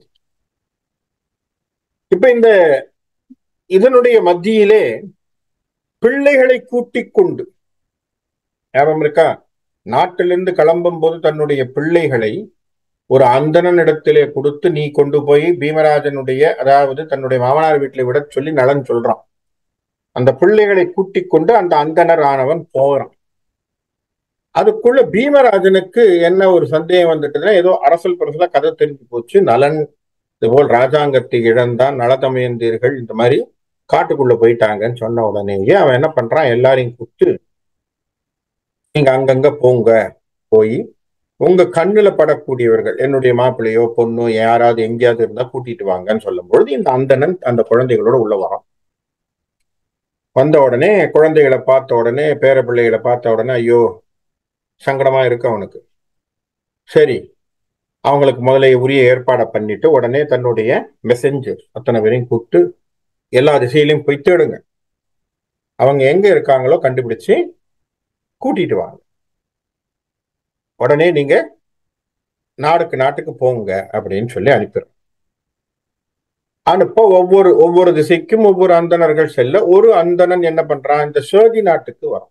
இப்ப இந்த இதனுடைய மத்தியிலே பிள்ளைகளை கூட்டிக் கொண்டு ஞாபகம் இருக்கா நாட்டிலிருந்து கிளம்பும் போது தன்னுடைய பிள்ளைகளை ஒரு அந்தணன் இடத்திலே கொடுத்து நீ கொண்டு போய் பீமராஜனுடைய அதாவது தன்னுடைய மாமனார் வீட்டில் விட சொல்லி நலன் சொல்றான் அந்த பிள்ளைகளை கூட்டிக் கொண்டு அந்த அந்தனர் ஆனவன் போறான் அதுக்குள்ள பீமராஜனுக்கு என்ன ஒரு சந்தேகம் வந்துட்டுதுன்னா ஏதோ அரசல் பரசலா கதை தெரிஞ்சு போச்சு நலன் இதுபோல் ராஜாங்கத்தை இழந்தான் நலதமயந்தீர்கள் இந்த மாதிரி காட்டுக்குள்ள போயிட்டாங்கன்னு சொன்ன உடனேயே அவன் என்ன பண்றான் எல்லாரையும் கூப்பிட்டு நீங்க அங்கங்க போங்க போய் உங்க கண்ணுல படக்கூடியவர்கள் என்னுடைய மாப்பிள்ளையோ பொண்ணோ யாராவது எங்கேயாவது இருந்தா கூட்டிட்டு வாங்கன்னு சொல்லும் பொழுது இந்த அந்தணன் அந்த குழந்தைகளோட உள்ள வரான் வந்த உடனே குழந்தைகளை பார்த்த உடனே பேர பிள்ளைகளை பார்த்த உடனே ஐயோ சங்கடமா இருக்கு அவனுக்கு சரி அவங்களுக்கு முதல்ல உரிய ஏற்பாடை பண்ணிட்டு உடனே தன்னுடைய மெசஞ்சர் அத்தனை பேரையும் கூப்பிட்டு எல்லா திசையிலையும் போய் தேடுங்க அவங்க எங்க இருக்காங்களோ கண்டுபிடிச்சு கூட்டிட்டு வாங்க உடனே நீங்க நாடுக்கு நாட்டுக்கு போங்க அப்படின்னு சொல்லி அனுப்பிடுறோம் அனுப்ப ஒவ்வொரு ஒவ்வொரு திசைக்கும் ஒவ்வொரு அந்தணர்கள் செல்ல ஒரு அந்தணன் என்ன பண்றான் இந்த சோதி நாட்டுக்கு வரும்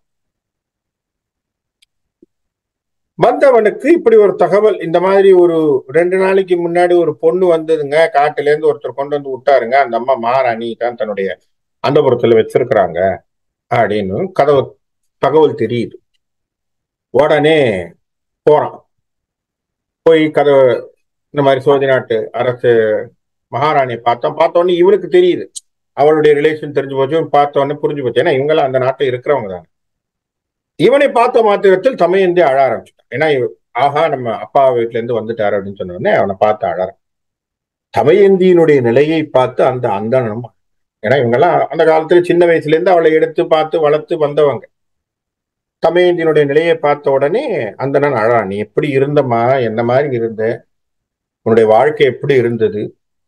வந்தவனுக்கு இப்படி ஒரு தகவல் இந்த மாதிரி ஒரு ரெண்டு நாளைக்கு முன்னாடி ஒரு பொண்ணு வந்ததுங்க காட்டுல இருந்து ஒருத்தர் கொண்டு வந்து விட்டாருங்க அந்த அம்மா மாராணி தான் தன்னுடைய அந்தபுரத்துல வச்சிருக்கிறாங்க அப்படின்னு கதவு தகவல் தெரியுது உடனே போறான் போய் கதவு இந்த மாதிரி சோதி நாட்டு அரசு மகாராணியை பார்த்தோம் பார்த்தோன்னே இவனுக்கு தெரியுது அவளுடைய ரிலேஷன் தெரிஞ்சு போச்சு பார்த்தோன்னே புரிஞ்சு போச்சு ஏன்னா இவங்கெல்லாம் அந்த நாட்டில் இருக்கிறவங்க தானே இவனை பார்த்த மாத்திரத்தில் தமையந்தி அழ ஆரம்பிச்சுட்டான் ஏன்னா ஆஹா நம்ம அப்பா வீட்டுல இருந்து வந்துட்டாரு அப்படின்னு சொன்ன உடனே அவனை பார்த்து அழறான் தமையந்தியினுடைய நிலையை பார்த்து அந்த அந்தனம் ஏன்னா இவங்கெல்லாம் அந்த காலத்துல சின்ன வயசுல இருந்து அவளை எடுத்து பார்த்து வளர்த்து வந்தவங்க தமையந்தியினுடைய நிலையை பார்த்த உடனே அந்த நான் அழறா நீ எப்படி இருந்தம்மா என்ன மாதிரி இருந்த உன்னுடைய வாழ்க்கை எப்படி இருந்தது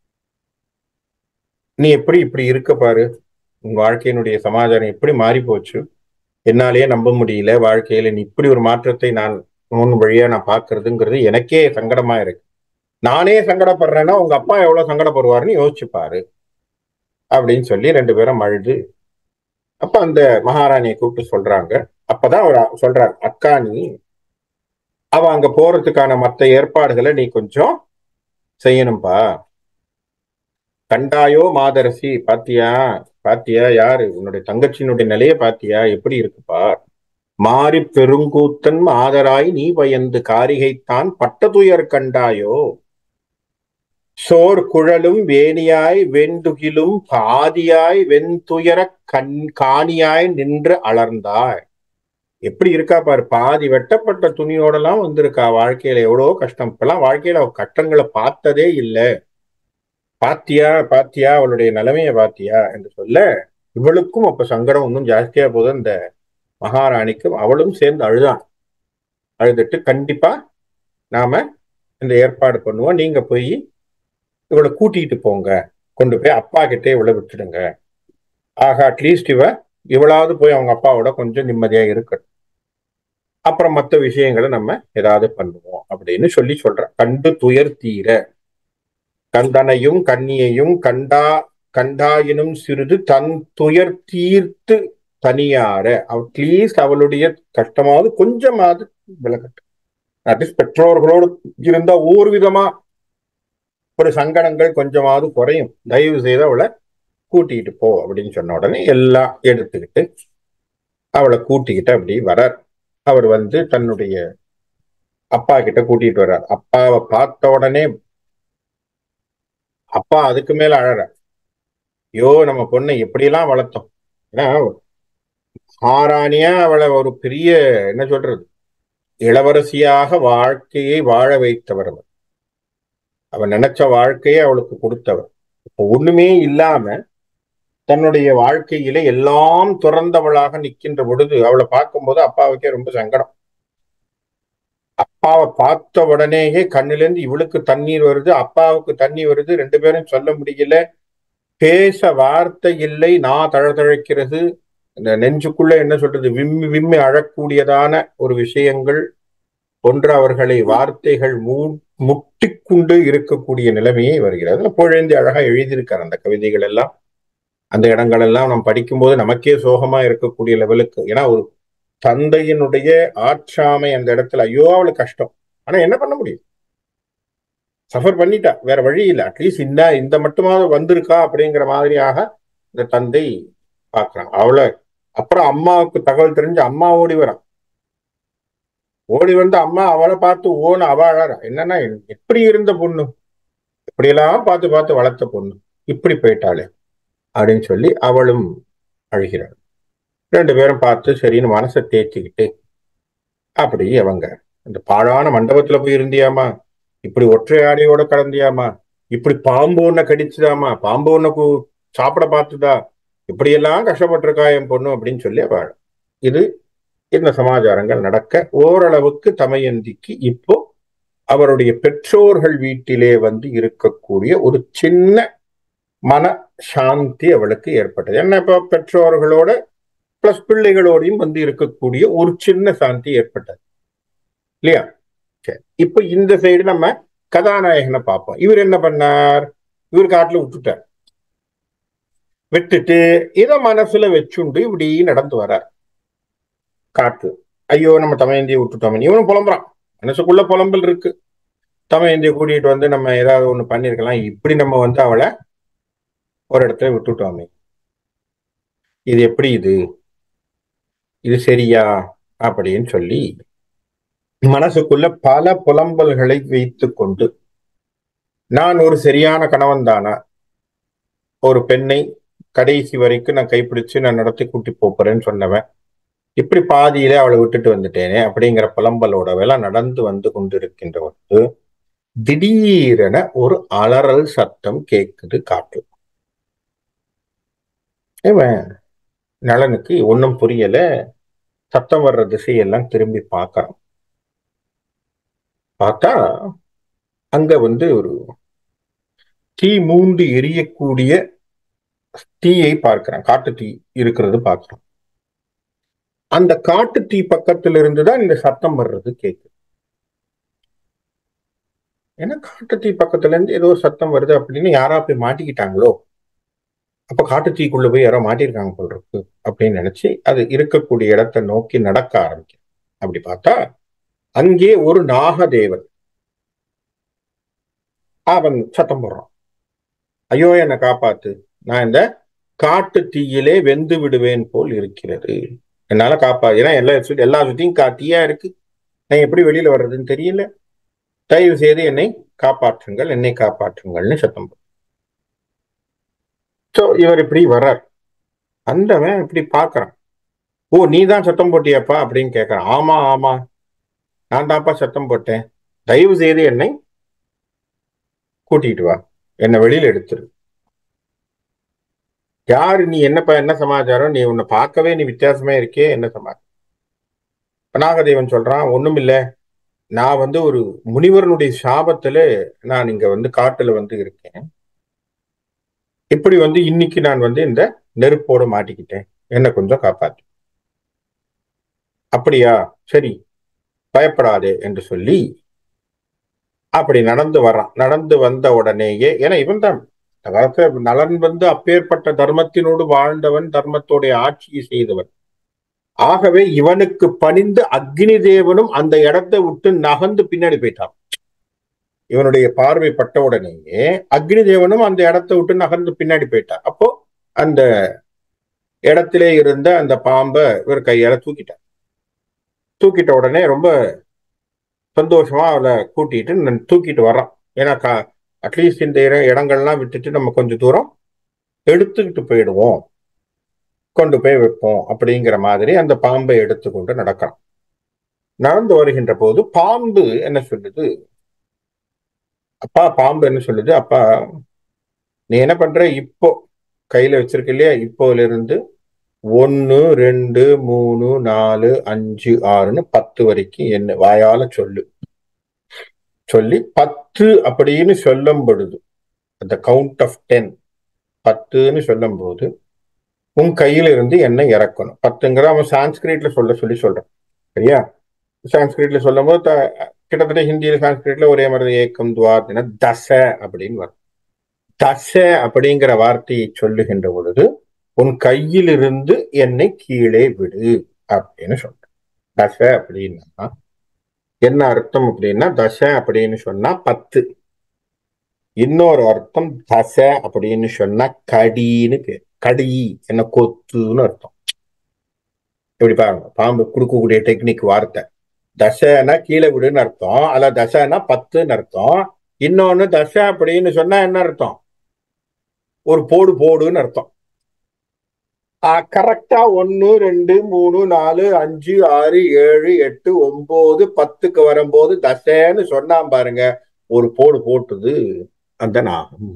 நீ எப்படி இப்படி இருக்க பாரு உன் வாழ்க்கையினுடைய சமாச்சாரம் எப்படி மாறி போச்சு என்னாலேயே நம்ப முடியல வாழ்க்கையில நீ இப்படி ஒரு மாற்றத்தை நான் முன் வழியா நான் பாக்குறதுங்கிறது எனக்கே சங்கடமா இருக்கு நானே சங்கடப்படுறேன்னா உங்க அப்பா எவ்வளவு சங்கடப்படுவாருன்னு யோசிச்சு பாரு அப்படின்னு சொல்லி ரெண்டு பேரும் அழுது அப்ப அந்த மகாராணியை கூப்பிட்டு சொல்றாங்க அப்பதான் அவர் சொல்றாரு அக்கா நீ அவ அங்க போறதுக்கான மற்ற ஏற்பாடுகளை நீ கொஞ்சம் செய்யணும்பா கண்டாயோ மாதரசி பாத்தியா பாத்தியா யாரு உன்னுடைய தங்கச்சியினுடைய நிலைய பாத்தியா எப்படி இருக்குப்பா மாறி பெருங்கூத்தன் மாதராய் நீ பயந்து காரிகைத்தான் பட்டதுயர் கண்டாயோ சோர் குழலும் வேணியாய் வெண்டுகிலும் பாதியாய் வெண்துயர கண் காணியாய் நின்று அலர்ந்தாய் எப்படி இருக்கா பாரு பாதி வெட்டப்பட்ட துணியோடலாம் வந்திருக்கா வாழ்க்கையில எவ்வளவோ கஷ்டம் இப்பெல்லாம் வாழ்க்கையில அவ கஷ்டங்களை பார்த்ததே இல்லை பாத்தியா பாத்தியா அவளுடைய நிலைமைய பாத்தியா என்று சொல்ல இவளுக்கும் அப்ப சங்கடம் இன்னும் ஜாஸ்தியா போது இந்த மகாராணிக்கும் அவளும் சேர்ந்து அழுதான் அழுதுட்டு கண்டிப்பா நாம இந்த ஏற்பாடு பண்ணுவோம் நீங்க போய் இவளை கூட்டிட்டு போங்க கொண்டு போய் அப்பா கிட்டே இவளை விட்டுடுங்க ஆக அட்லீஸ்ட் இவ இவளாவது போய் அவங்க அப்பாவோட கொஞ்சம் நிம்மதியா இருக்கட்டும் அப்புறம் மற்ற விஷயங்களை நம்ம ஏதாவது பண்ணுவோம் அப்படின்னு சொல்லி சொல்ற கண்டு துயர் தீர கந்தனையும் கண்ணியையும் கண்டா கண்டாயினும் சிறிது தன் துயர் தீர்த்து தனியார அட்லீஸ்ட் அவளுடைய கஷ்டமாவது கொஞ்சமாவது விலகட்டும் அட்லீஸ்ட் பெற்றோர்களோடு இருந்தா ஒவ்வொரு விதமா ஒரு சங்கடங்கள் கொஞ்சமாவது குறையும் தயவு செய்து அவளை கூட்டிகிட்டு போ அப்படின்னு சொன்ன உடனே எல்லாம் எடுத்துக்கிட்டு அவளை கூட்டிக்கிட்டு அப்படி வரார் அவர் வந்து தன்னுடைய அப்பா கிட்ட கூட்டிட்டு வர்றார் அப்பாவை பார்த்த உடனே அப்பா அதுக்கு மேல அழற ஐயோ நம்ம பொண்ணை எப்படியெல்லாம் வளர்த்தோம் ஏன்னா ஆராணியா அவளை ஒரு பெரிய என்ன சொல்றது இளவரசியாக வாழ்க்கையை வாழ வைத்தவர் அவர் அவன் நினைச்ச வாழ்க்கையை அவளுக்கு கொடுத்தவர் இப்போ ஒண்ணுமே இல்லாம தன்னுடைய வாழ்க்கையில எல்லாம் துறந்தவளாக நிற்கின்ற பொழுது அவளை பார்க்கும்போது அப்பாவுக்கே ரொம்ப சங்கடம் அப்பாவை பார்த்த உடனேயே கண்ணிலிருந்து இவளுக்கு தண்ணீர் வருது அப்பாவுக்கு தண்ணி வருது ரெண்டு பேரும் சொல்ல முடியல பேச வார்த்தை இல்லை நான் தழதழைக்கிறது இந்த நெஞ்சுக்குள்ள என்ன சொல்றது விம்மி விம்மி அழக்கூடியதான ஒரு விஷயங்கள் ஒன்று அவர்களை வார்த்தைகள் மூ முட்டிக்கொண்டு இருக்கக்கூடிய நிலைமையே வருகிறது புழந்தி அழகா எழுதியிருக்கார் அந்த கவிதைகள் எல்லாம் அந்த இடங்கள் எல்லாம் நாம் படிக்கும்போது நமக்கே சோகமா இருக்கக்கூடிய லெவலுக்கு ஏன்னா ஒரு தந்தையினுடைய ஆற்றாமை அந்த இடத்துல ஐயோ அவளுக்கு கஷ்டம் ஆனா என்ன பண்ண முடியும் சஃபர் பண்ணிட்டா வேற வழி இல்லை அட்லீஸ்ட் இந்த இந்த மட்டுமாவது வந்திருக்கா அப்படிங்கிற மாதிரியாக இந்த தந்தை பாக்குறான் அவளை அப்புறம் அம்மாவுக்கு தகவல் தெரிஞ்சு அம்மா ஓடி வரான் ஓடி வந்து அம்மா அவளை பார்த்து ஓன அவ அழறா என்னன்னா எப்படி இருந்த பொண்ணு இப்படியெல்லாம் பார்த்து பார்த்து வளர்த்த பொண்ணு இப்படி போயிட்டாளே அப்படின்னு சொல்லி அவளும் அழுகிறாள் ரெண்டு பேரும் பார்த்து சரின்னு மனசை தேய்ச்சிக்கிட்டு அப்படி அவங்க அந்த பாழான மண்டபத்துல போய் இருந்தியாமா இப்படி ஒற்றை ஆடையோட கடந்தியாமா இப்படி பாம்பு ஒன்ன கடிச்சுதாமா பாம்பு ஒன்ன சாப்பிட பார்த்துதா இப்படியெல்லாம் கஷ்டப்பட்டிருக்கா என் பொண்ணு அப்படின்னு சொல்லி அவள் இது இந்த சமாச்சாரங்கள் நடக்க ஓரளவுக்கு தமயந்திக்கு இப்போ அவருடைய பெற்றோர்கள் வீட்டிலே வந்து இருக்கக்கூடிய ஒரு சின்ன மன சாந்தி அவளுக்கு ஏற்பட்டது என்ன இப்போ பெற்றோர்களோட பிளஸ் பிள்ளைகளோடையும் வந்து இருக்கக்கூடிய ஒரு சின்ன சாந்தி ஏற்பட்டது இல்லையா சரி இப்போ இந்த சைடு நம்ம கதாநாயகனை பார்ப்போம் இவர் என்ன பண்ணார் இவர் காட்டுல விட்டுட்டார் விட்டுட்டு இதை மனசுல வச்சுண்டு இப்படி நடந்து வரார் காட்டு ஐயோ நம்ம தமையந்தியை விட்டுட்டோம் இவனும் புலம்புறான் மனசுக்குள்ள புலம்பல் இருக்கு தமையந்தியை கூட்டிட்டு வந்து நம்ம ஏதாவது ஒண்ணு பண்ணிருக்கலாம் இப்படி நம்ம வந்து அவளை ஒரு இடத்துல விட்டுட்டோமே இது எப்படி இது இது சரியா அப்படின்னு சொல்லி மனசுக்குள்ள பல புலம்பல்களை வைத்து கொண்டு நான் ஒரு சரியான கணவன் தானா ஒரு பெண்ணை கடைசி வரைக்கும் நான் கைப்பிடிச்சு நான் நடத்தி கூட்டி போறேன்னு சொன்னவன் இப்படி பாதியில அவளை விட்டுட்டு வந்துட்டேனே அப்படிங்கிற புலம்பலோட வேலை நடந்து வந்து கொண்டிருக்கின்ற பொழுது திடீரென ஒரு அலறல் சத்தம் கேக்குது காட்டு இவன் நலனுக்கு ஒன்றும் புரியல சத்தம் வர்ற திசையெல்லாம் திரும்பி பார்க்கறான் பார்த்தா அங்க வந்து ஒரு தீ மூண்டு எரியக்கூடிய தீயை பார்க்கிறான் காட்டு தீ இருக்கிறது பார்க்கிறான் அந்த காட்டு தீ பக்கத்துல இருந்துதான் இந்த சத்தம் வர்றது கேக்குது ஏன்னா காட்டு தீ பக்கத்துல இருந்து ஏதோ சத்தம் வருது அப்படின்னு யாரா போய் மாட்டிக்கிட்டாங்களோ அப்ப காட்டு தீக்குள்ள போய் யாரோ மாட்டிருக்காங்க போல் இருக்கு அப்படின்னு நினைச்சு அது இருக்கக்கூடிய இடத்தை நோக்கி நடக்க ஆரம்பிக்கும் அப்படி பார்த்தா அங்கே ஒரு நாகதேவன் அவன் சத்தம் போடுறான் ஐயோ என்னை காப்பாத்து நான் இந்த காட்டு தீயிலே வெந்து விடுவேன் போல் இருக்கிறது என்னால காப்பா ஏன்னா எல்லா சுத்தி எல்லா சுத்தியும் கா தீயா இருக்கு நான் எப்படி வெளியில வர்றதுன்னு தெரியல தயவு செய்து என்னை காப்பாற்றுங்கள் என்னை காப்பாற்றுங்கள்னு சத்தம் ஸோ இவர் இப்படி வர்றார் அந்தவன் இப்படி பார்க்கறான் ஓ நீ தான் சத்தம் போட்டியாப்பா அப்படின்னு கேட்கறான் ஆமா ஆமா நான் தான்ப்பா சத்தம் போட்டேன் தயவு செய்து என்னை கூட்டிட்டு வா என்னை வெளியில எடுத்துரு யாரு நீ என்னப்பா என்ன சமாச்சாரம் நீ உன்னை பார்க்கவே நீ வித்தியாசமே இருக்கே என்ன சமாச்சாரம் நாகதேவன் சொல்றான் ஒண்ணும் இல்ல நான் வந்து ஒரு முனிவரனுடைய சாபத்துல நான் இங்க வந்து காட்டுல வந்து இருக்கேன் இப்படி வந்து இன்னைக்கு நான் வந்து இந்த நெருப்போட மாட்டிக்கிட்டேன் என்ன கொஞ்சம் காப்பாத்து அப்படியா சரி பயப்படாதே என்று சொல்லி அப்படி நடந்து வர்றான் நடந்து வந்த உடனேயே ஏன்னா இவன் தான் அந்த காலத்துல நலன் வந்து அப்பேற்பட்ட தர்மத்தினோடு வாழ்ந்தவன் தர்மத்தோடைய ஆட்சியை செய்தவன் ஆகவே இவனுக்கு பணிந்து அக்னி தேவனும் அந்த இடத்தை விட்டு நகர்ந்து பின்னாடி போயிட்டான் இவனுடைய பார்வை பட்ட உடனேயே அக்னி தேவனும் அந்த இடத்தை விட்டு நகர்ந்து பின்னாடி போயிட்டார் அப்போ அந்த இடத்திலே இருந்த அந்த பாம்பை இவர் கையால தூக்கிட்டார் தூக்கிட்ட உடனே ரொம்ப சந்தோஷமா அவளை கூட்டிட்டு ந- தூக்கிட்டு வர்றான் ஏன்னா கா- அட்லீஸ்ட் இந்த இட- இடங்கள்லாம் விட்டுட்டு நம்ம கொஞ்சம் தூரம் எடுத்துக்கிட்டு போயிடுவோம் கொண்டு போய் வைப்போம் அப்படிங்கிற மாதிரி அந்த பாம்பை எடுத்துக்கொண்டு நடக்கிறான் நடந்து வருகின்ற போது பாம்பு என்ன சொல்லுது அப்பா பாம்பு என்ன சொல்லுது அப்பா நீ என்ன பண்ற இப்போ கையில வச்சிருக்க இல்லையா இப்போல இருந்து ஒன்னு ரெண்டு மூணு நாலு அஞ்சு ஆறுன்னு பத்து வரைக்கும் என்ன வாயால சொல்லு சொல்லி பத்து அப்படின்னு சொல்லும் பொழுது அந்த கவுண்ட் ஆஃப் டென் பத்துன்னு சொல்லும் போது உன் கையில இருந்து என்ன இறக்கணும் பத்துங்கிற அவன் சான்ஸ்கிரிட்ல சொல்ல சொல்லி சொல்றான் சரியா சான்ஸ்கிரிட்ல சொல்லும் போது த- கிட்டத்தட்ட ஹிந்தியில சான்ஸ்கிரிட்ல ஒரே மாதிரி ஏக்கம் துவார்த்தினா தச அப்படின்னு வரும் தச அப்படிங்கிற வார்த்தையை சொல்லுகின்ற பொழுது உன் கையிலிருந்து என்னை கீழே விடு அப்படின்னு சொல்றேன் தச அப்படின்னா என்ன அர்த்தம் அப்படின்னா தச அப்படின்னு சொன்னா பத்து இன்னொரு அர்த்தம் தச அப்படின்னு சொன்னா கடின்னு பேர் கடி என்ன கொத்துன்னு அர்த்தம் இப்படி பாருங்க பாம்பு கொடுக்கக்கூடிய டெக்னிக் வார்த்தை தசைனா கீழே விடுன்னு அர்த்தம் அல்ல தசைனா பத்துன்னு அர்த்தம் இன்னொன்னு தசை அப்படின்னு சொன்னா என்ன அர்த்தம் ஒரு போடு போடுன்னு அர்த்தம் கரெக்டா ஒன்னு ரெண்டு மூணு நாலு அஞ்சு ஆறு ஏழு எட்டு ஒன்பது பத்துக்கு வரும்போது தசைன்னு சொன்னான் பாருங்க ஒரு போடு போட்டுது அந்த நாகம்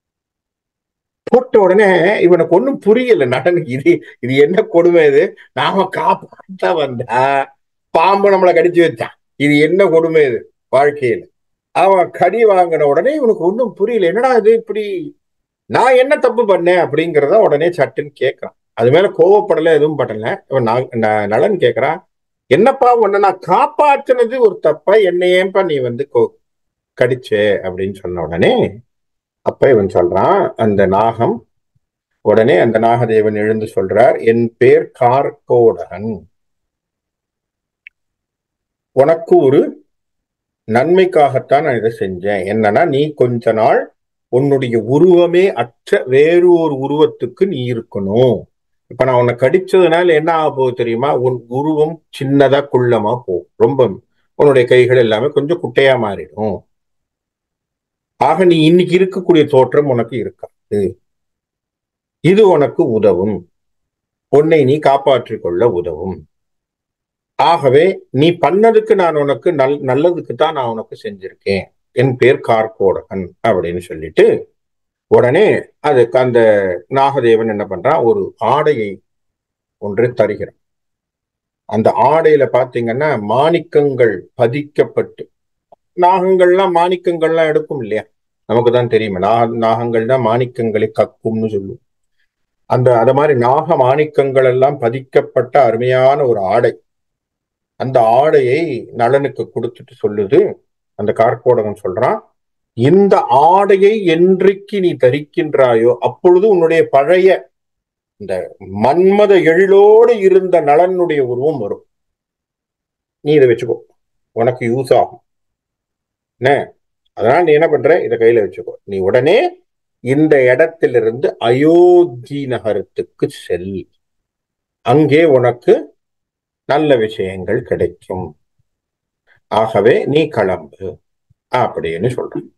போட்ட உடனே இவனுக்கு ஒண்ணும் புரியல நடனுக்கு இது இது என்ன கொடுமை இது நாம காப்பாத்த வந்தா பாம்பு நம்மளை கடிச்சு வச்சான் இது என்ன கொடுமை இது வாழ்க்கையில அவன் கடி வாங்கின உடனே இவனுக்கு ஒன்றும் புரியல என்னடா இது இப்படி நான் என்ன தப்பு பண்ணேன் அப்படிங்கிறத உடனே சட்டுன்னு கேட்கறான் அது மேல கோவப்படல எதுவும் படல இவன் நா- ந- நலன் கேட்கறான் என்னப்பா உன்னை நான் காப்பாத்துனது ஒரு தப்பா என்னை ஏன்பா நீ வந்து கோ- கடிச்சே அப்படின்னு சொன்ன உடனே அப்ப இவன் சொல்றான் அந்த நாகம் உடனே அந்த நாகதேவன் எழுந்து சொல்றார் என் பேர் கார்கோடகன் உனக்கு ஒரு நன்மைக்காகத்தான் நான் இதை செஞ்சேன் என்னன்னா நீ கொஞ்ச நாள் உன்னுடைய உருவமே அற்ற வேறு ஒரு உருவத்துக்கு நீ இருக்கணும் இப்ப நான் உன்னை கடிச்சதுனால என்ன ஆக போகுது தெரியுமா உன் உருவம் சின்னதா குள்ளமா போகும் ரொம்ப உன்னுடைய கைகள் எல்லாமே கொஞ்சம் குட்டையா மாறிடும் ஆக நீ இன்னைக்கு இருக்கக்கூடிய தோற்றம் உனக்கு இருக்காது இது உனக்கு உதவும் உன்னை நீ காப்பாற்றிக் கொள்ள உதவும் ஆகவே நீ பண்ணதுக்கு நான் உனக்கு நல் நல்லதுக்கு தான் நான் உனக்கு செஞ்சிருக்கேன் என் பேர் கார்கோடகன் அப்படின்னு சொல்லிட்டு உடனே அதுக்கு அந்த நாகதேவன் என்ன பண்றான் ஒரு ஆடையை ஒன்று தருகிறான் அந்த ஆடையில பாத்தீங்கன்னா மாணிக்கங்கள் பதிக்கப்பட்டு நாகங்கள்லாம் மாணிக்கங்கள்லாம் எடுக்கும் இல்லையா நமக்கு தான் தெரியுமே நாக நாகங்கள் தான் மாணிக்கங்களை கக்கும்னு சொல்லுவோம் அந்த அத மாதிரி நாக மாணிக்கங்கள் எல்லாம் பதிக்கப்பட்ட அருமையான ஒரு ஆடை அந்த ஆடையை நலனுக்கு கொடுத்துட்டு சொல்லுது அந்த கார்கோடகன் சொல்றான் இந்த ஆடையை என்றைக்கு நீ தரிக்கின்றாயோ அப்பொழுது உன்னுடைய பழைய இந்த மன்மத எழிலோடு இருந்த நலனுடைய உருவம் வரும் நீ இதை வச்சுக்கோ உனக்கு யூஸ் ஆகும் என்ன அதனால நீ என்ன பண்ற இதை கையில வச்சுக்கோ நீ உடனே இந்த இடத்திலிருந்து அயோத்தி நகரத்துக்கு செல் அங்கே உனக்கு நல்ல விஷயங்கள் கிடைக்கும் ஆகவே நீ கிளம்பு அப்படின்னு சொல்றான்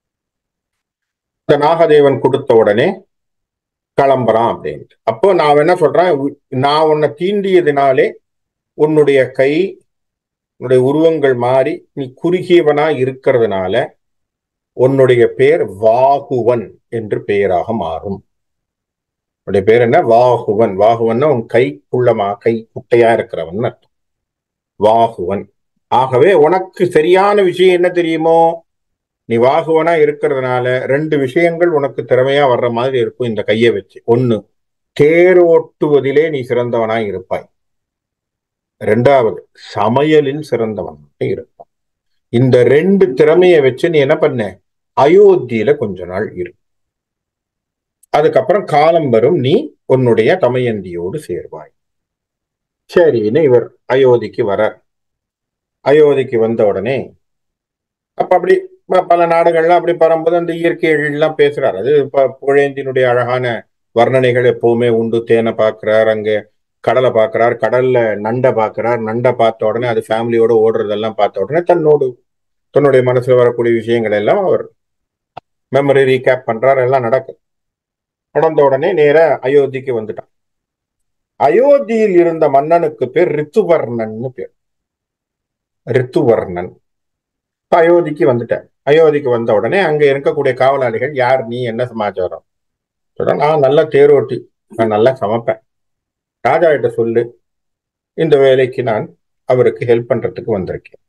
இந்த நாகதேவன் கொடுத்த உடனே கிளம்புறான் அப்படின்ட்டு அப்போ நான் என்ன சொல்றேன் உ- நான் உன்னை தீண்டியதினாலே உன்னுடைய கை உன்னுடைய உருவங்கள் மாறி நீ குறுகியவனா இருக்கிறதுனால உன்னுடைய பேர் வாகுவன் என்று பெயராக மாறும் உன்னுடைய பேர் என்ன வாகுவன் வாகுவன்னா உன் கை குள்ளமா கை குட்டையா இருக்கிறவன் அர்த்தம் வாகுவன் ஆகவே உனக்கு சரியான விஷயம் என்ன தெரியுமோ நீ வாகுவனா இருக்கிறதுனால ரெண்டு விஷயங்கள் உனக்கு திறமையா வர்ற மாதிரி இருக்கும் இந்த கையை வச்சு ஒண்ணு தேர் ஓட்டுவதிலே நீ சிறந்தவனாய் இருப்பாய் ரெண்டாவது சமையலில் சிறந்தவனாய் இருப்பாய் இந்த ரெண்டு திறமையை வச்சு நீ என்ன பண்ண அயோத்தியில கொஞ்ச நாள் இரு அதுக்கப்புறம் காலம் வரும் நீ உன்னுடைய தமயந்தியோடு சேர்வாய் சரின்னு இவர் அயோத்திக்கு வர அயோத்திக்கு வந்த உடனே அப்ப அப்படி ப- பல நாடுகள்லாம் அப்படி பரம்போது அந்த இயற்கை எழில்லாம் பேசுறாரு அது ப- புகழேந்தினுடைய அழகான வர்ணனைகள் எப்பவுமே உண்டு தேனை பார்க்கிறார் அங்க கடலை பார்க்கிறார் கடல்ல நண்டை பார்க்கிறார் நண்டை பார்த்த உடனே அது ஃபேமிலியோட ஓடுறதெல்லாம் பார்த்த உடனே தன்னோடு தன்னுடைய மனசுல வரக்கூடிய விஷயங்கள் எல்லாம் அவர் மெமரி ரீகேப் பண்றார் எல்லாம் நடக்கும் நடந்த உடனே நேர அயோத்திக்கு வந்துட்டான் அயோத்தியில் இருந்த மன்னனுக்கு பேர் ரித்துவர்ணன்னு பேர் ரித்துவர்ணன் இப்ப அயோத்திக்கு வந்துட்டேன் அயோத்திக்கு வந்த உடனே அங்க இருக்கக்கூடிய காவலாளிகள் யார் நீ என்ன சமாச்சாரம் சொல்றா நான் நல்ல தேரோட்டி நான் நல்லா சமைப்பேன் ராஜா கிட்ட சொல்லு இந்த வேலைக்கு நான் அவருக்கு ஹெல்ப் பண்றதுக்கு வந்திருக்கேன்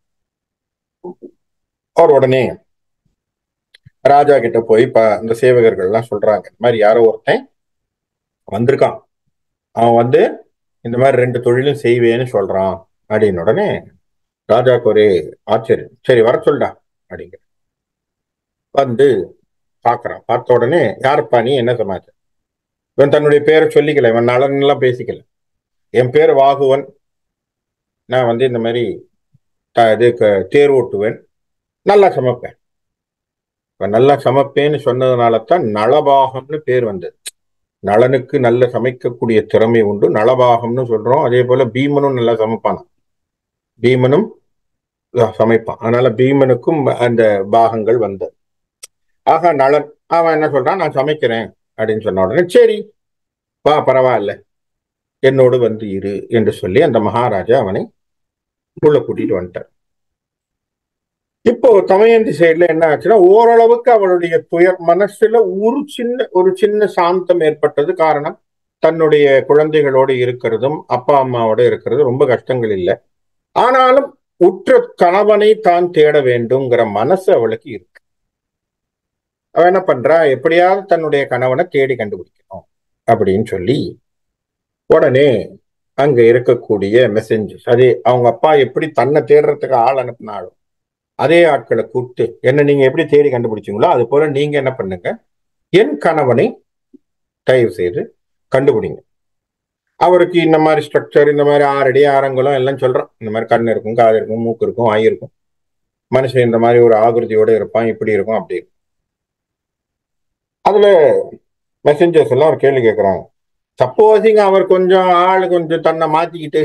அவர் உடனே ராஜா கிட்ட போய் இப்ப இந்த சேவகர்கள் எல்லாம் சொல்றாங்க இந்த மாதிரி யாரோ ஒருத்தன் வந்திருக்கான் அவன் வந்து இந்த மாதிரி ரெண்டு தொழிலும் செய்வேன்னு சொல்றான் அப்படின்னு உடனே ராஜாக்கு ஒரு ஆச்சரியம் சரி வர சொல்டா அப்படிங்க வந்து பாக்குறான் பார்த்த உடனே யாருப்பா நீ என்ன சமாச்சாரம் இவன் தன்னுடைய பேரை சொல்லிக்கல இவன் நலன் எல்லாம் பேசிக்கல என் பேர் வாகுவன் நான் வந்து இந்த மாதிரி த- இது க- தேர் ஓட்டுவேன் நல்லா சமைப்பேன் இப்ப நல்லா சமைப்பேன்னு சொன்னதுனால தான் நளபாகம்னு பேர் வந்தது நளனுக்கு நல்ல சமைக்கக்கூடிய திறமை உண்டு நளபாகம்னு சொல்றோம் அதே போல பீமனும் நல்லா சமைப்பான் பீமனும் சமைப்பான் அதனால பீமனுக்கும் அந்த பாகங்கள் வந்தது ஆக நளன் அவன் என்ன சொல்றான் நான் சமைக்கிறேன் அப்படின்னு சொன்ன உடனே சரி வா பரவாயில்ல என்னோடு வந்து இரு என்று சொல்லி அந்த மகாராஜா அவனை உள்ள கூட்டிட்டு வந்துட்டார் இப்போ தமயந்தி சைடுல என்ன ஆச்சுன்னா ஓரளவுக்கு அவளுடைய துயர் மனசுல ஒரு சின்ன ஒரு சின்ன சாந்தம் ஏற்பட்டது காரணம் தன்னுடைய குழந்தைகளோடு இருக்கிறதும் அப்பா அம்மாவோட இருக்கிறது ரொம்ப கஷ்டங்கள் இல்லை ஆனாலும் உற்ற கணவனை தான் தேட வேண்டும்ங்கிற மனசு அவளுக்கு இருக்கு அவ என்ன பண்றா எப்படியாவது தன்னுடைய கணவனை தேடி கண்டுபிடிக்கணும் அப்படின்னு சொல்லி உடனே அங்க இருக்கக்கூடிய மெசேஞ்சர்ஸ் அதே அவங்க அப்பா எப்படி தன்னை தேடுறதுக்கு ஆள் அனுப்பினாலும் அதே ஆட்களை கூப்பிட்டு என்ன நீங்க எப்படி தேடி கண்டுபிடிச்சீங்களோ அது போல நீங்க என்ன பண்ணுங்க என் கணவனை தயவு செய்து கண்டுபிடிங்க அவருக்கு இந்த மாதிரி ஸ்ட்ரக்சர் இந்த மாதிரி ஆறடி ஆரங்குலம் எல்லாம் சொல்றான் இந்த மாதிரி கண் இருக்கும் காது இருக்கும் மூக்கு இருக்கும் வாய் இருக்கும் மனுஷன் இந்த மாதிரி ஒரு ஆகிருதியோட இருப்பான் இப்படி இருக்கும் அப்படி இருக்கும் அதுல மெசஞ்சர்ஸ் எல்லாம் ஒரு கேள்வி கேட்கறாங்க சப்போஸிங் அவர் கொஞ்சம் ஆள் கொஞ்சம் தன்னை மாத்திக்கிட்டு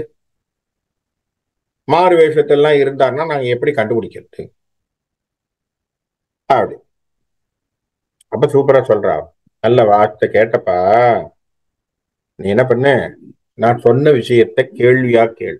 மாறு வேஷத்தெல்லாம் இருந்தாருன்னா நாங்க எப்படி கண்டுபிடிக்கிறது அப்படி அப்ப சூப்பரா சொல்றா நல்ல வார்த்தை கேட்டப்பா நீ என்ன பண்ண நான் சொன்ன விஷயத்த கேள்வியா கேள்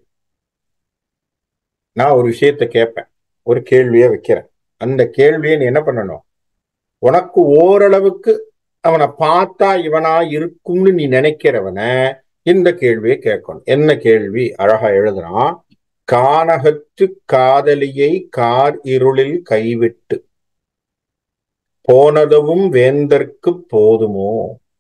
நான் ஒரு விஷயத்த கேட்பேன் ஒரு கேள்வியா வைக்கிறேன் அந்த கேள்வியை நீ என்ன பண்ணணும் உனக்கு ஓரளவுக்கு அவனை பார்த்தா இவனா இருக்கும்னு நீ நினைக்கிறவன இந்த கேள்வியை கேட்கணும் என்ன கேள்வி அழகா எழுதுறான் கானகத்து காதலியை கார் இருளில் கைவிட்டு போனதுவும் வேந்தற்கு போதுமோ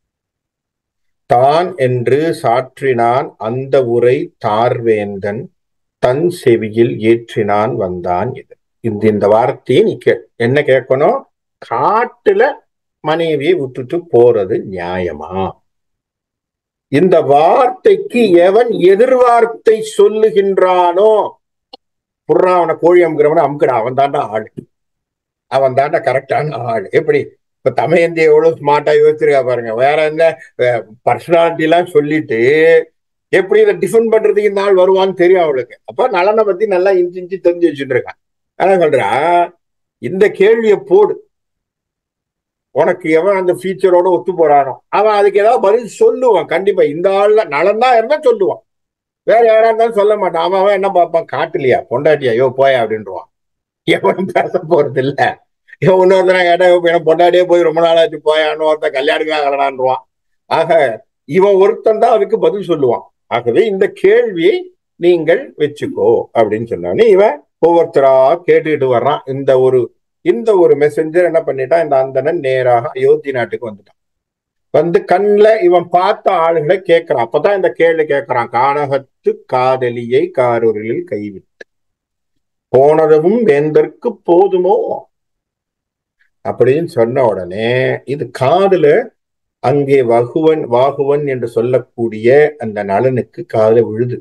தான் என்று சாற்றினான் அந்த உரை தார்வேந்தன் தன் செவியில் ஏற்றினான் வந்தான் இது இந்த இந்த வார்த்தையை நீ கே என்ன கேட்கணும் காட்டுல மனைவியை விட்டுட்டு போறது நியாயமா இந்த வார்த்தைக்கு எவன் எதிர்வார்த்தை சொல்லுகின்றானோ புறா அவனை கோழி அமுக்கிறவன அமுக்கடா அவன் தாண்டா ஆளு அவன் தாண்டா கரெக்டான ஆள் எப்படி இப்ப தமையந்தி எவ்வளவு ஸ்மார்ட்டா யோசிச்சிருக்கா பாருங்க வேற என்ன பர்சனாலிட்டி எல்லாம் சொல்லிட்டு எப்படி இதை டிஃபெண்ட் பண்றதுக்கு இந்த ஆள் வருவான்னு தெரியும் அவளுக்கு அப்ப நலனை பத்தி நல்லா இன்ச்சு இன்ச்சு தெரிஞ்சு வச்சுட்டு இருக்கான் அதான் சொல்றா இந்த கேள்வியை போடு உனக்கு எவன் அந்த ஃபீச்சரோட ஒத்து போறானோ அவன் அதுக்கு ஏதாவது பதில் சொல்லுவான் கண்டிப்பா இந்த ஆள்ல நலன் தான் இருந்தா சொல்லுவான் வேற யாரா இருந்தாலும் சொல்ல மாட்டான் அவன் அவன் என்ன பார்ப்பான் காட்டுலையா பொண்டாட்டியா யோ போயா அப்படின்றான் எவனும் பேச போறது இல்ல இவன் இன்னொருத்தன கேட்டா எனக்கு பொண்டாட்டியே போய் ரொம்ப நாளாச்சு போயான்னு ஒருத்தன் கல்யாணத்துக்கு ஆகலான்றான் ஆக இவன் ஒருத்தன் தான் அதுக்கு பதில் சொல்லுவான் ஆகவே இந்த கேள்வியை நீங்கள் வச்சுக்கோ அப்படின்னு சொன்னோடனே இவன் ஒவ்வொருத்தரா கேட்டுக்கிட்டு வர்றான் இந்த ஒரு இந்த ஒரு மெசஞ்சர் என்ன பண்ணிட்டான் இந்த அந்தணன் நேராக அயோத்தி நாட்டுக்கு வந்துட்டான் வந்து கண்ல இவன் பார்த்த ஆளுகளை கேட்கிறான் அப்பதான் இந்த கேள்வி கேட்கிறான் கானகத்து காதலியை காரூரில் கைவிட்டு போனதும் வேந்தற்கு போதுமோ அப்படின்னு சொன்ன உடனே இது காதுல அங்கே வகுவன் வாகுவன் என்று சொல்லக்கூடிய அந்த நலனுக்கு காதுல விழுது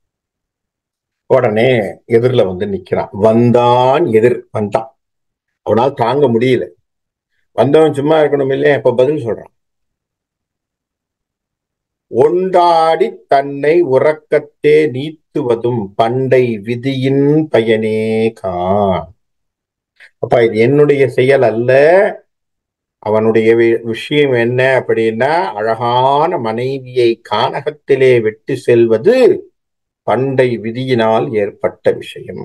உடனே எதிரில வந்து நிக்கிறான் வந்தான் எதிர் வந்தான் அவனால் தாங்க முடியல வந்தவன் சும்மா இருக்கணும் இல்லையா இப்ப பதில் சொல்றான் ஒண்டாடி தன்னை உறக்கத்தே நீத்துவதும் பண்டை விதியின் பயனே கான் அப்ப இது என்னுடைய செயல் அல்ல அவனுடைய வி- விஷயம் என்ன அப்படின்னா அழகான மனைவியை கானகத்திலே விட்டு செல்வது பண்டை விதியினால் ஏற்பட்ட விஷயம்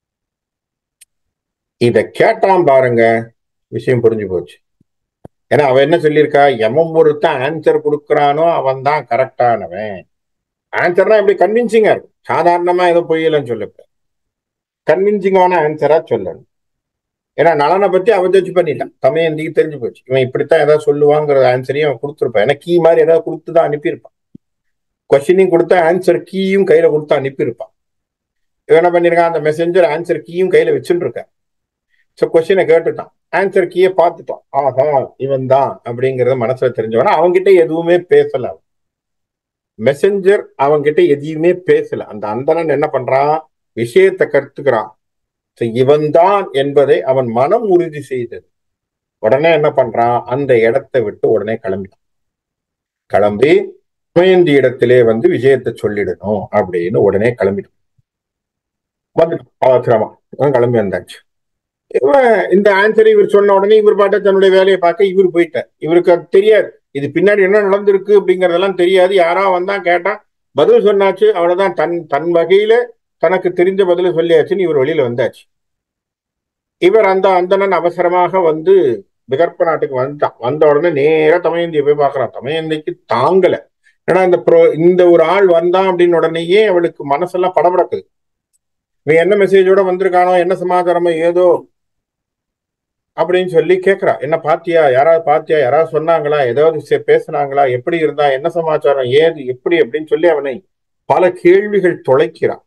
இத கேட்டான் பாருங்க விஷயம் புரிஞ்சு போச்சு ஏன்னா அவன் என்ன சொல்லியிருக்கா எவன் ஒருத்தன் ஆன்சர் கொடுக்கறானோ அவன் தான் கரெக்டானவன் ஆன்சர்னா எப்படி கன்வின்சிங்கா இருக்கும் சாதாரணமா ஏதோ பொய்யலன்னு சொல்லப்ப கன்வின்சிங்கான ஆன்சரா சொல்லணும் ஏன்னா நலனை பத்தி அவன் ஜட்ஜ் பண்ணிட்டான் தமையந்திக்கு தெரிஞ்சு போச்சு இவன் இப்படித்தான் ஏதாவது சொல்லுவாங்கிற ஆன்சரையும் அவன் கொடுத்துருப்பான் ஏன்னா கீ மாதிரி ஏதாவது கொடுத்து தான் அனுப்பியிருப்பான் கொஸ்டினையும் கொடுத்தா ஆன்சர் கீயும் கையில கொடுத்து அனுப்பியிருப்பான் இவன் என்ன பண்ணிருக்கான் அந்த மெசஞ்சர் ஆன்சர் கீயும் கையில வச்சுட்டு இருக்கான் ஸோ கொஸ்டினை கேட்டுட்டான் ஆன்சர் கீயை பார்த்துட்டான் ஆஹா இவன் தான் அப்படிங்கறத மனசுல தெரிஞ்சவன அவன்கிட்ட எதுவுமே பேசல அவன் மெசஞ்சர் அவன்கிட்ட எதையுமே பேசல அந்த அந்தணன் என்ன பண்றான் விஷயத்தை கத்துக்கிறான் So, இவன்தான் என்பதை அவன் மனம் உறுதி செய்தது உடனே என்ன பண்றான் அந்த இடத்தை விட்டு உடனே கிளம்பிட்டான் கிளம்பி தமயந்தி இடத்திலே வந்து விஷயத்தை சொல்லிடணும் அப்படின்னு உடனே கிளம்பிட்டான் வந்துட்டான் அவசரமா அவன் கிளம்பி வந்தாச்சு இவன் இந்த ஆன்சரை இவர் சொன்ன உடனே இவர் பாட்ட தன்னுடைய வேலையை பார்க்க இவர் போயிட்டார் இவருக்கு அது தெரியாது இது பின்னாடி என்ன நடந்திருக்கு அப்படிங்கறதெல்லாம் தெரியாது யாரா வந்தா கேட்டா பதில் சொன்னாச்சு அவ்வளவுதான் தன் தன் வகையில தனக்கு தெரிஞ்ச பதில சொல்லியாச்சுன்னு இவர் வெளியில வந்தாச்சு இவர் அந்த அந்தணன் அவசரமாக வந்து விகற்ப நாட்டுக்கு வந்துட்டான் வந்த உடனே நேரா தமயந்தியை போய் பார்க்கறான் தமயந்திக்கு தாங்கல ஏன்னா இந்த ப்ரோ இந்த ஒரு ஆள் வந்தான் அப்படின்னு உடனேயே அவளுக்கு மனசெல்லாம் படபடக்குது இவன் என்ன மெசேஜோட வந்திருக்கானோ என்ன சமாச்சாரமோ ஏதோ அப்படின்னு சொல்லி கேக்குறா என்ன பாத்தியா யாராவது பாத்தியா யாராவது சொன்னாங்களா ஏதாவது சே- பேசுனாங்களா எப்படி இருந்தா என்ன சமாச்சாரம் ஏது எப்படி அப்படின்னு சொல்லி அவனை பல கேள்விகள் தொலைக்கிறான்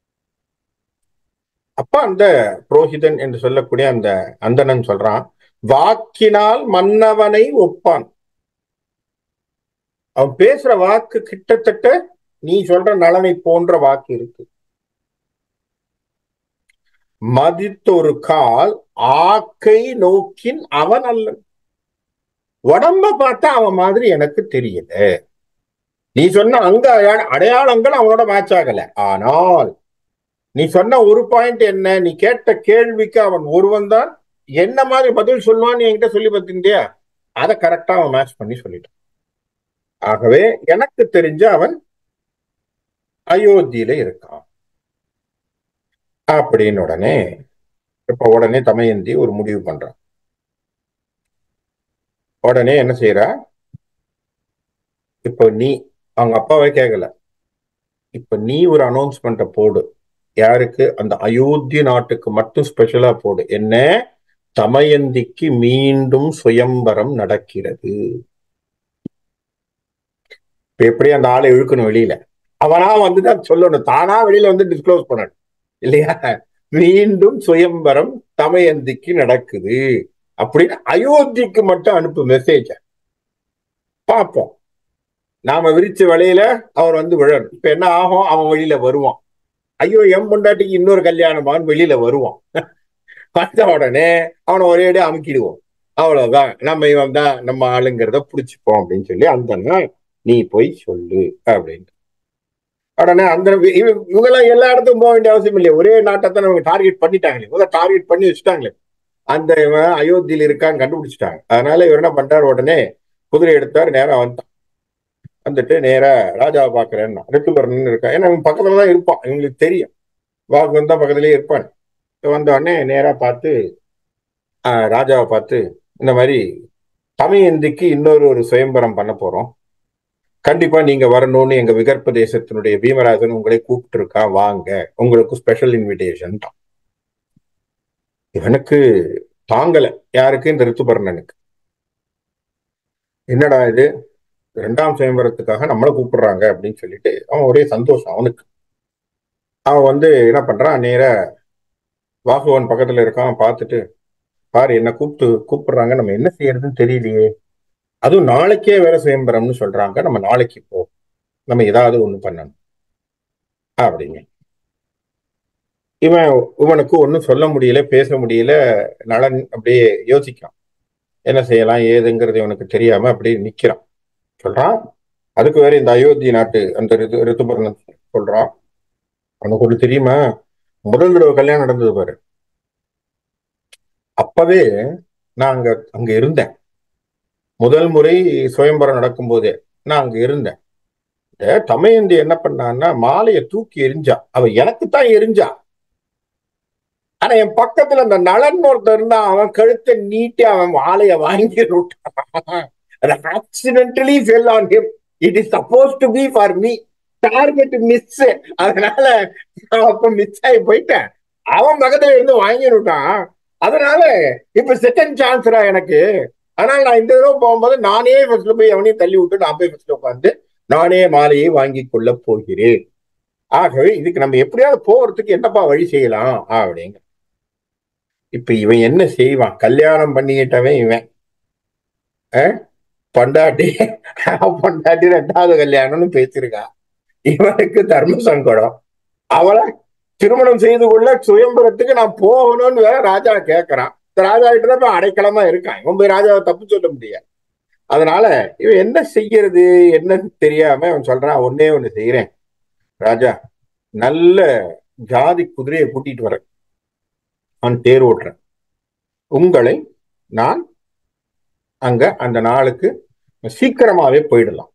அப்ப அந்த புரோஹிதன் என்று சொல்லக்கூடிய அந்த அந்தணன் சொல்றான் வாக்கினால் மன்னவனை ஒப்பான் அவன் பேசுற வாக்கு கிட்டத்தட்ட நீ சொல்ற நலனை போன்ற வாக்கு இருக்கு மதித்தொரு கால் ஆக்கை நோக்கின் அவன் அல்லன் உடம்ப பார்த்தா அவன் மாதிரி எனக்கு தெரியல நீ சொன்ன அங்க அடையா- அடையாளங்கள் அவனோட மேட்ச் ஆகல ஆனால் நீ சொன்ன ஒரு பாயிண்ட் என்ன நீ கேட்ட கேள்விக்கு அவன் ஒருவன் தான் என்ன மாதிரி பதில் சொல்லுவான்னு என்கிட்ட சொல்லி பார்த்திருந்தியா அதை கரெக்டா அவன் மேட்ச் பண்ணி சொல்லிட்டான் ஆகவே எனக்கு தெரிஞ்ச அவன் அயோத்தியில இருக்கான் அப்படின்னு உடனே இப்ப உடனே தமயந்தி ஒரு முடிவு பண்றான் உடனே என்ன செய்யறா இப்ப நீ அவங்க அப்பாவே கேட்கல இப்ப நீ ஒரு அனௌன்ஸ்மெண்ட்டை போடு யாருக்கு அந்த அயோத்தி நாட்டுக்கு மட்டும் ஸ்பெஷலா போடு என்ன தமயந்திக்கு மீண்டும் சுயம்பரம் நடக்கிறது இப்ப எப்படி அந்த ஆளை இழுக்கணும் வெளியில அவனா வந்துதான் சொல்லணும் தானா வெளியில வந்து டிஸ்க்ளோஸ் பண்ணணும் இல்லையா மீண்டும் சுயம்பரம் தமயந்திக்கு நடக்குது அப்படின்னு அயோத்திக்கு மட்டும் அனுப்பு மெசேஜ பார்ப்போம் நாம விரிச்ச வழியில அவர் வந்து விழணும் இப்ப என்ன ஆகும் அவன் வெளியில வருவான் ஐயோ எம் பொண்டாட்டிக்கு இன்னொரு கல்யாணமான்னு வெளியில வருவான் வந்த உடனே அவனை ஒரே அடி அமுக்கிடுவோம் அவ்வளவுதான் நம்ம இவன் தான் நம்ம ஆளுங்கிறத புடிச்சுப்போம் அப்படின்னு சொல்லி அந்த நாள் நீ போய் சொல்லு அப்படின்னு உடனே அந்த இவ- இவங்கெல்லாம் எல்லா இடத்துக்கும் போக வேண்டிய அவசியம் இல்லையே ஒரே நாட்டை தான் அவங்க டார்கெட் பண்ணிட்டாங்களே முதல்ல டார்கெட் பண்ணி வச்சுட்டாங்களே அந்த இவன் அயோத்தியில் இருக்கான்னு கண்டுபிடிச்சிட்டாங்க அதனால இவர் என்ன பண்றாரு உடனே குதிரை எடுத்தார் நேரா வந்துட்டான் வந்துட்டு நேரா ராஜாவை பாக்குறேன்னா ரிட்டுவரன் இருக்கா ஏன்னா இவன் பக்கத்துல தான் இருப்பான் இவங்களுக்கு தெரியும் வாக்கு வந்தா பக்கத்துலயே இருப்பான் வந்த உடனே நேரா பார்த்து ஆஹ், ராஜாவை பார்த்து இந்த மாதிரி தமையந்திக்கு இன்னொரு ஒரு சுயம்பரம் பண்ண போறோம் கண்டிப்பா நீங்க வரணும்னு எங்க விகற்ப தேசத்தினுடைய பீமராஜன் உங்களை கூப்பிட்டு இருக்கான் வாங்க உங்களுக்கு ஸ்பெஷல் இன்விடேஷன் இவனுக்கு தாங்கல யாருக்கு இந்த ரித்துபர்ணனுக்கு என்னடா இது ரெண்டாம் சுயம்பரத்துக்காக நம்மளை கூப்பிடுறாங்க அப்படின்னு சொல்லிட்டு அவன் ஒரே சந்தோஷம் அவனுக்கு அவன் வந்து என்ன பண்றான் நேர வாசுவன் பக்கத்துல இருக்கான் பார்த்துட்டு பாரு என்ன கூப்பிட்டு கூப்பிடுறாங்க நம்ம என்ன செய்யறதுன்னு தெரியலையே அதுவும் நாளைக்கே வேற சுயம்பரம்னு சொல்றாங்க நம்ம நாளைக்கு போ நம்ம ஏதாவது ஒண்ணு பண்ணணும் அப்படிங்க இவன் இவனுக்கு ஒன்றும் சொல்ல முடியல பேச முடியல நலன் அப்படியே யோசிக்கிறான் என்ன செய்யலாம் ஏதுங்கிறது இவனுக்கு தெரியாம அப்படியே நிக்கிறான் சொல்றான் அதுக்கு வேற இந்த அயோத்தி நாட்டு அந்த ரிது ரித்துபர்ணன் சொல்றான் உனக்கு ஒன்று தெரியுமா முதல் தடவை கல்யாணம் நடந்தது பாரு அப்பவே நான் அங்க அங்க இருந்தேன் முதல் முறை சுயம்பரம் நடக்கும்போதே நான் அங்க இருந்தேன் இந்த தமையந்தி என்ன பண்ணான்னா மாலையை தூக்கி எரிஞ்சா அவ எனக்கு தான் எரிஞ்சா ஆனா என் பக்கத்துல அந்த நலன் ஒருத்தர் இருந்தா அவன் கழுத்தை நீட்டி அவன் மாலைய வாங்கி விட்டான் accidentally fell on him it is supposed to be for me target miss அதனால நான் அப்ப மிஸ் ஆகி போயிட்டேன் அவன் பக்கத்துல இருந்து வாங்கி விட்டான் அதனால இப்ப செகண்ட் சான்ஸ்ரா எனக்கு அதனால நான் இந்த தடவை போகும்போது நானே ஃபர்ஸ்ட்ல போய் அவனையும் தள்ளி விட்டு நான் போய் ஃபர்ஸ்ட்ல உட்காந்து நானே மாலையை வாங்கி கொள்ள போகிறேன் ஆகவே இதுக்கு நம்ம எப்படியாவது போறதுக்கு என்னப்பா வழி செய்யலாம் அப்படிங்க இப்ப இவன் என்ன செய்வான் கல்யாணம் பண்ணிக்கிட்டவன் இவன் பொண்டாட்டி பொண்டாட்டி ரெண்டாவது கல்யாணம்னு பேசியிருக்கான் இவனுக்கு தர்ம சங்கடம் அவளை திருமணம் செய்து கொள்ள சுயம்பரத்துக்கு நான் போகணும்னு வேற ராஜா கேட்கறான் ராஜா கிட்ட தான் அடைக்கலமா இருக்கான் இவன் போய் ராஜாவை தப்பு சொல்ல முடியாது அதனால இவன் என்ன செய்யறது என்னன்னு தெரியாம அவன் சொல்றான் ஒன்னே ஒண்ணு செய்யறேன் ராஜா நல்ல ஜாதி குதிரையை கூட்டிட்டு வரேன் நான் தேர் ஓட்டுறேன் உங்களை நான் அங்க அந்த நாளுக்கு சீக்கிரமாவே போயிடலாம்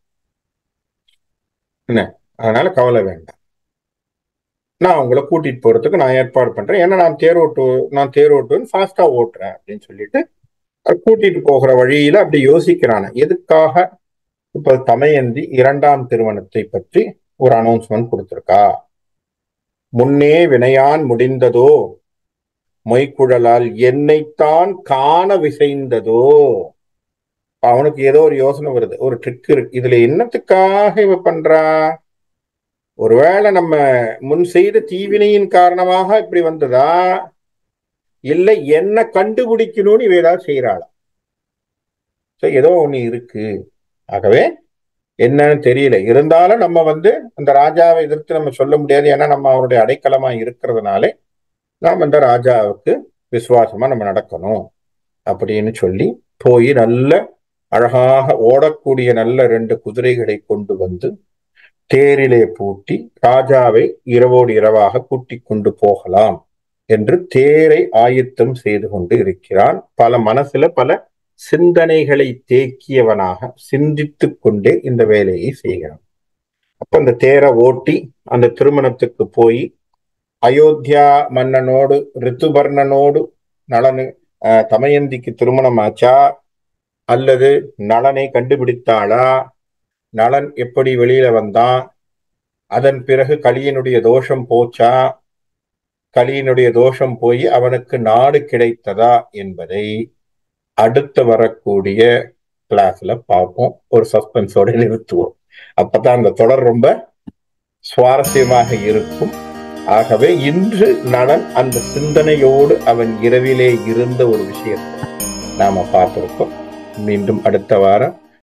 என்ன அதனால கவலை வேண்டாம் நான் உங்களை கூட்டிட்டு போறதுக்கு நான் ஏற்பாடு பண்றேன் ஏன்னா நான் தேர் ஓட்டு நான் தேர் ஓட்டுவேன் ஃபாஸ்டா ஓட்டுறேன் அப்படின்னு சொல்லிட்டு கூட்டிட்டு போகிற வழியில அப்படி யோசிக்கிறான எதுக்காக இப்ப தமையந்தி இரண்டாம் திருமணத்தை பற்றி ஒரு அனௌன்ஸ்மெண்ட் கொடுத்திருக்கா முன்னே வினையான் முடிந்ததோ மொய்க்குழலால் என்னைத்தான் காண விசைந்ததோ அவனுக்கு ஏதோ ஒரு யோசனை வருது ஒரு ட்ரிக் இருக்கு இதுல என்னத்துக்காக இவ பண்றா ஒருவேளை நம்ம முன் செய்த தீவினையின் காரணமாக இப்படி வந்ததா இல்லை என்ன கண்டுபிடிக்கணும்னு இவ ஏதாவது செய்யறாளா ஏதோ ஒண்ணு இருக்கு ஆகவே என்னன்னு தெரியல இருந்தாலும் நம்ம வந்து அந்த ராஜாவை எதிர்த்து நம்ம சொல்ல முடியாது ஏன்னா நம்ம அவருடைய அடைக்கலமா இருக்கிறதுனாலே நாம் அந்த ராஜாவுக்கு விசுவாசமா நம்ம நடக்கணும் அப்படின்னு சொல்லி போய் நல்ல அழகாக ஓடக்கூடிய நல்ல ரெண்டு குதிரைகளை கொண்டு வந்து தேரிலே பூட்டி ராஜாவை இரவோடு இரவாக கூட்டி கொண்டு போகலாம் என்று தேரை ஆயத்தம் செய்து கொண்டு இருக்கிறான் பல மனசுல பல சிந்தனைகளை தேக்கியவனாக சிந்தித்து கொண்டே இந்த வேலையை செய்கிறான் அப்ப அந்த தேரை ஓட்டி அந்த திருமணத்துக்கு போய் அயோத்தியா மன்னனோடு ரித்துபர்ணனோடு நலனு தமயந்திக்கு திருமணம் ஆச்சா அல்லது நலனை கண்டுபிடித்தாளா நலன் எப்படி வெளியில வந்தான் அதன் பிறகு கலியனுடைய தோஷம் போச்சா கலியனுடைய தோஷம் போய் அவனுக்கு நாடு கிடைத்ததா என்பதை அடுத்து வரக்கூடிய கிளாஸ்ல பார்ப்போம் ஒரு சஸ்பென்ஸோட நிறுத்துவோம் அப்பதான் அந்த தொடர் ரொம்ப சுவாரஸ்யமாக இருக்கும் ஆகவே இன்று நலன் அந்த சிந்தனையோடு அவன் இரவிலே இருந்த ஒரு விஷயத்தை நாம பார்த்திருக்கோம் மீண்டும் அடுத்த வாரம்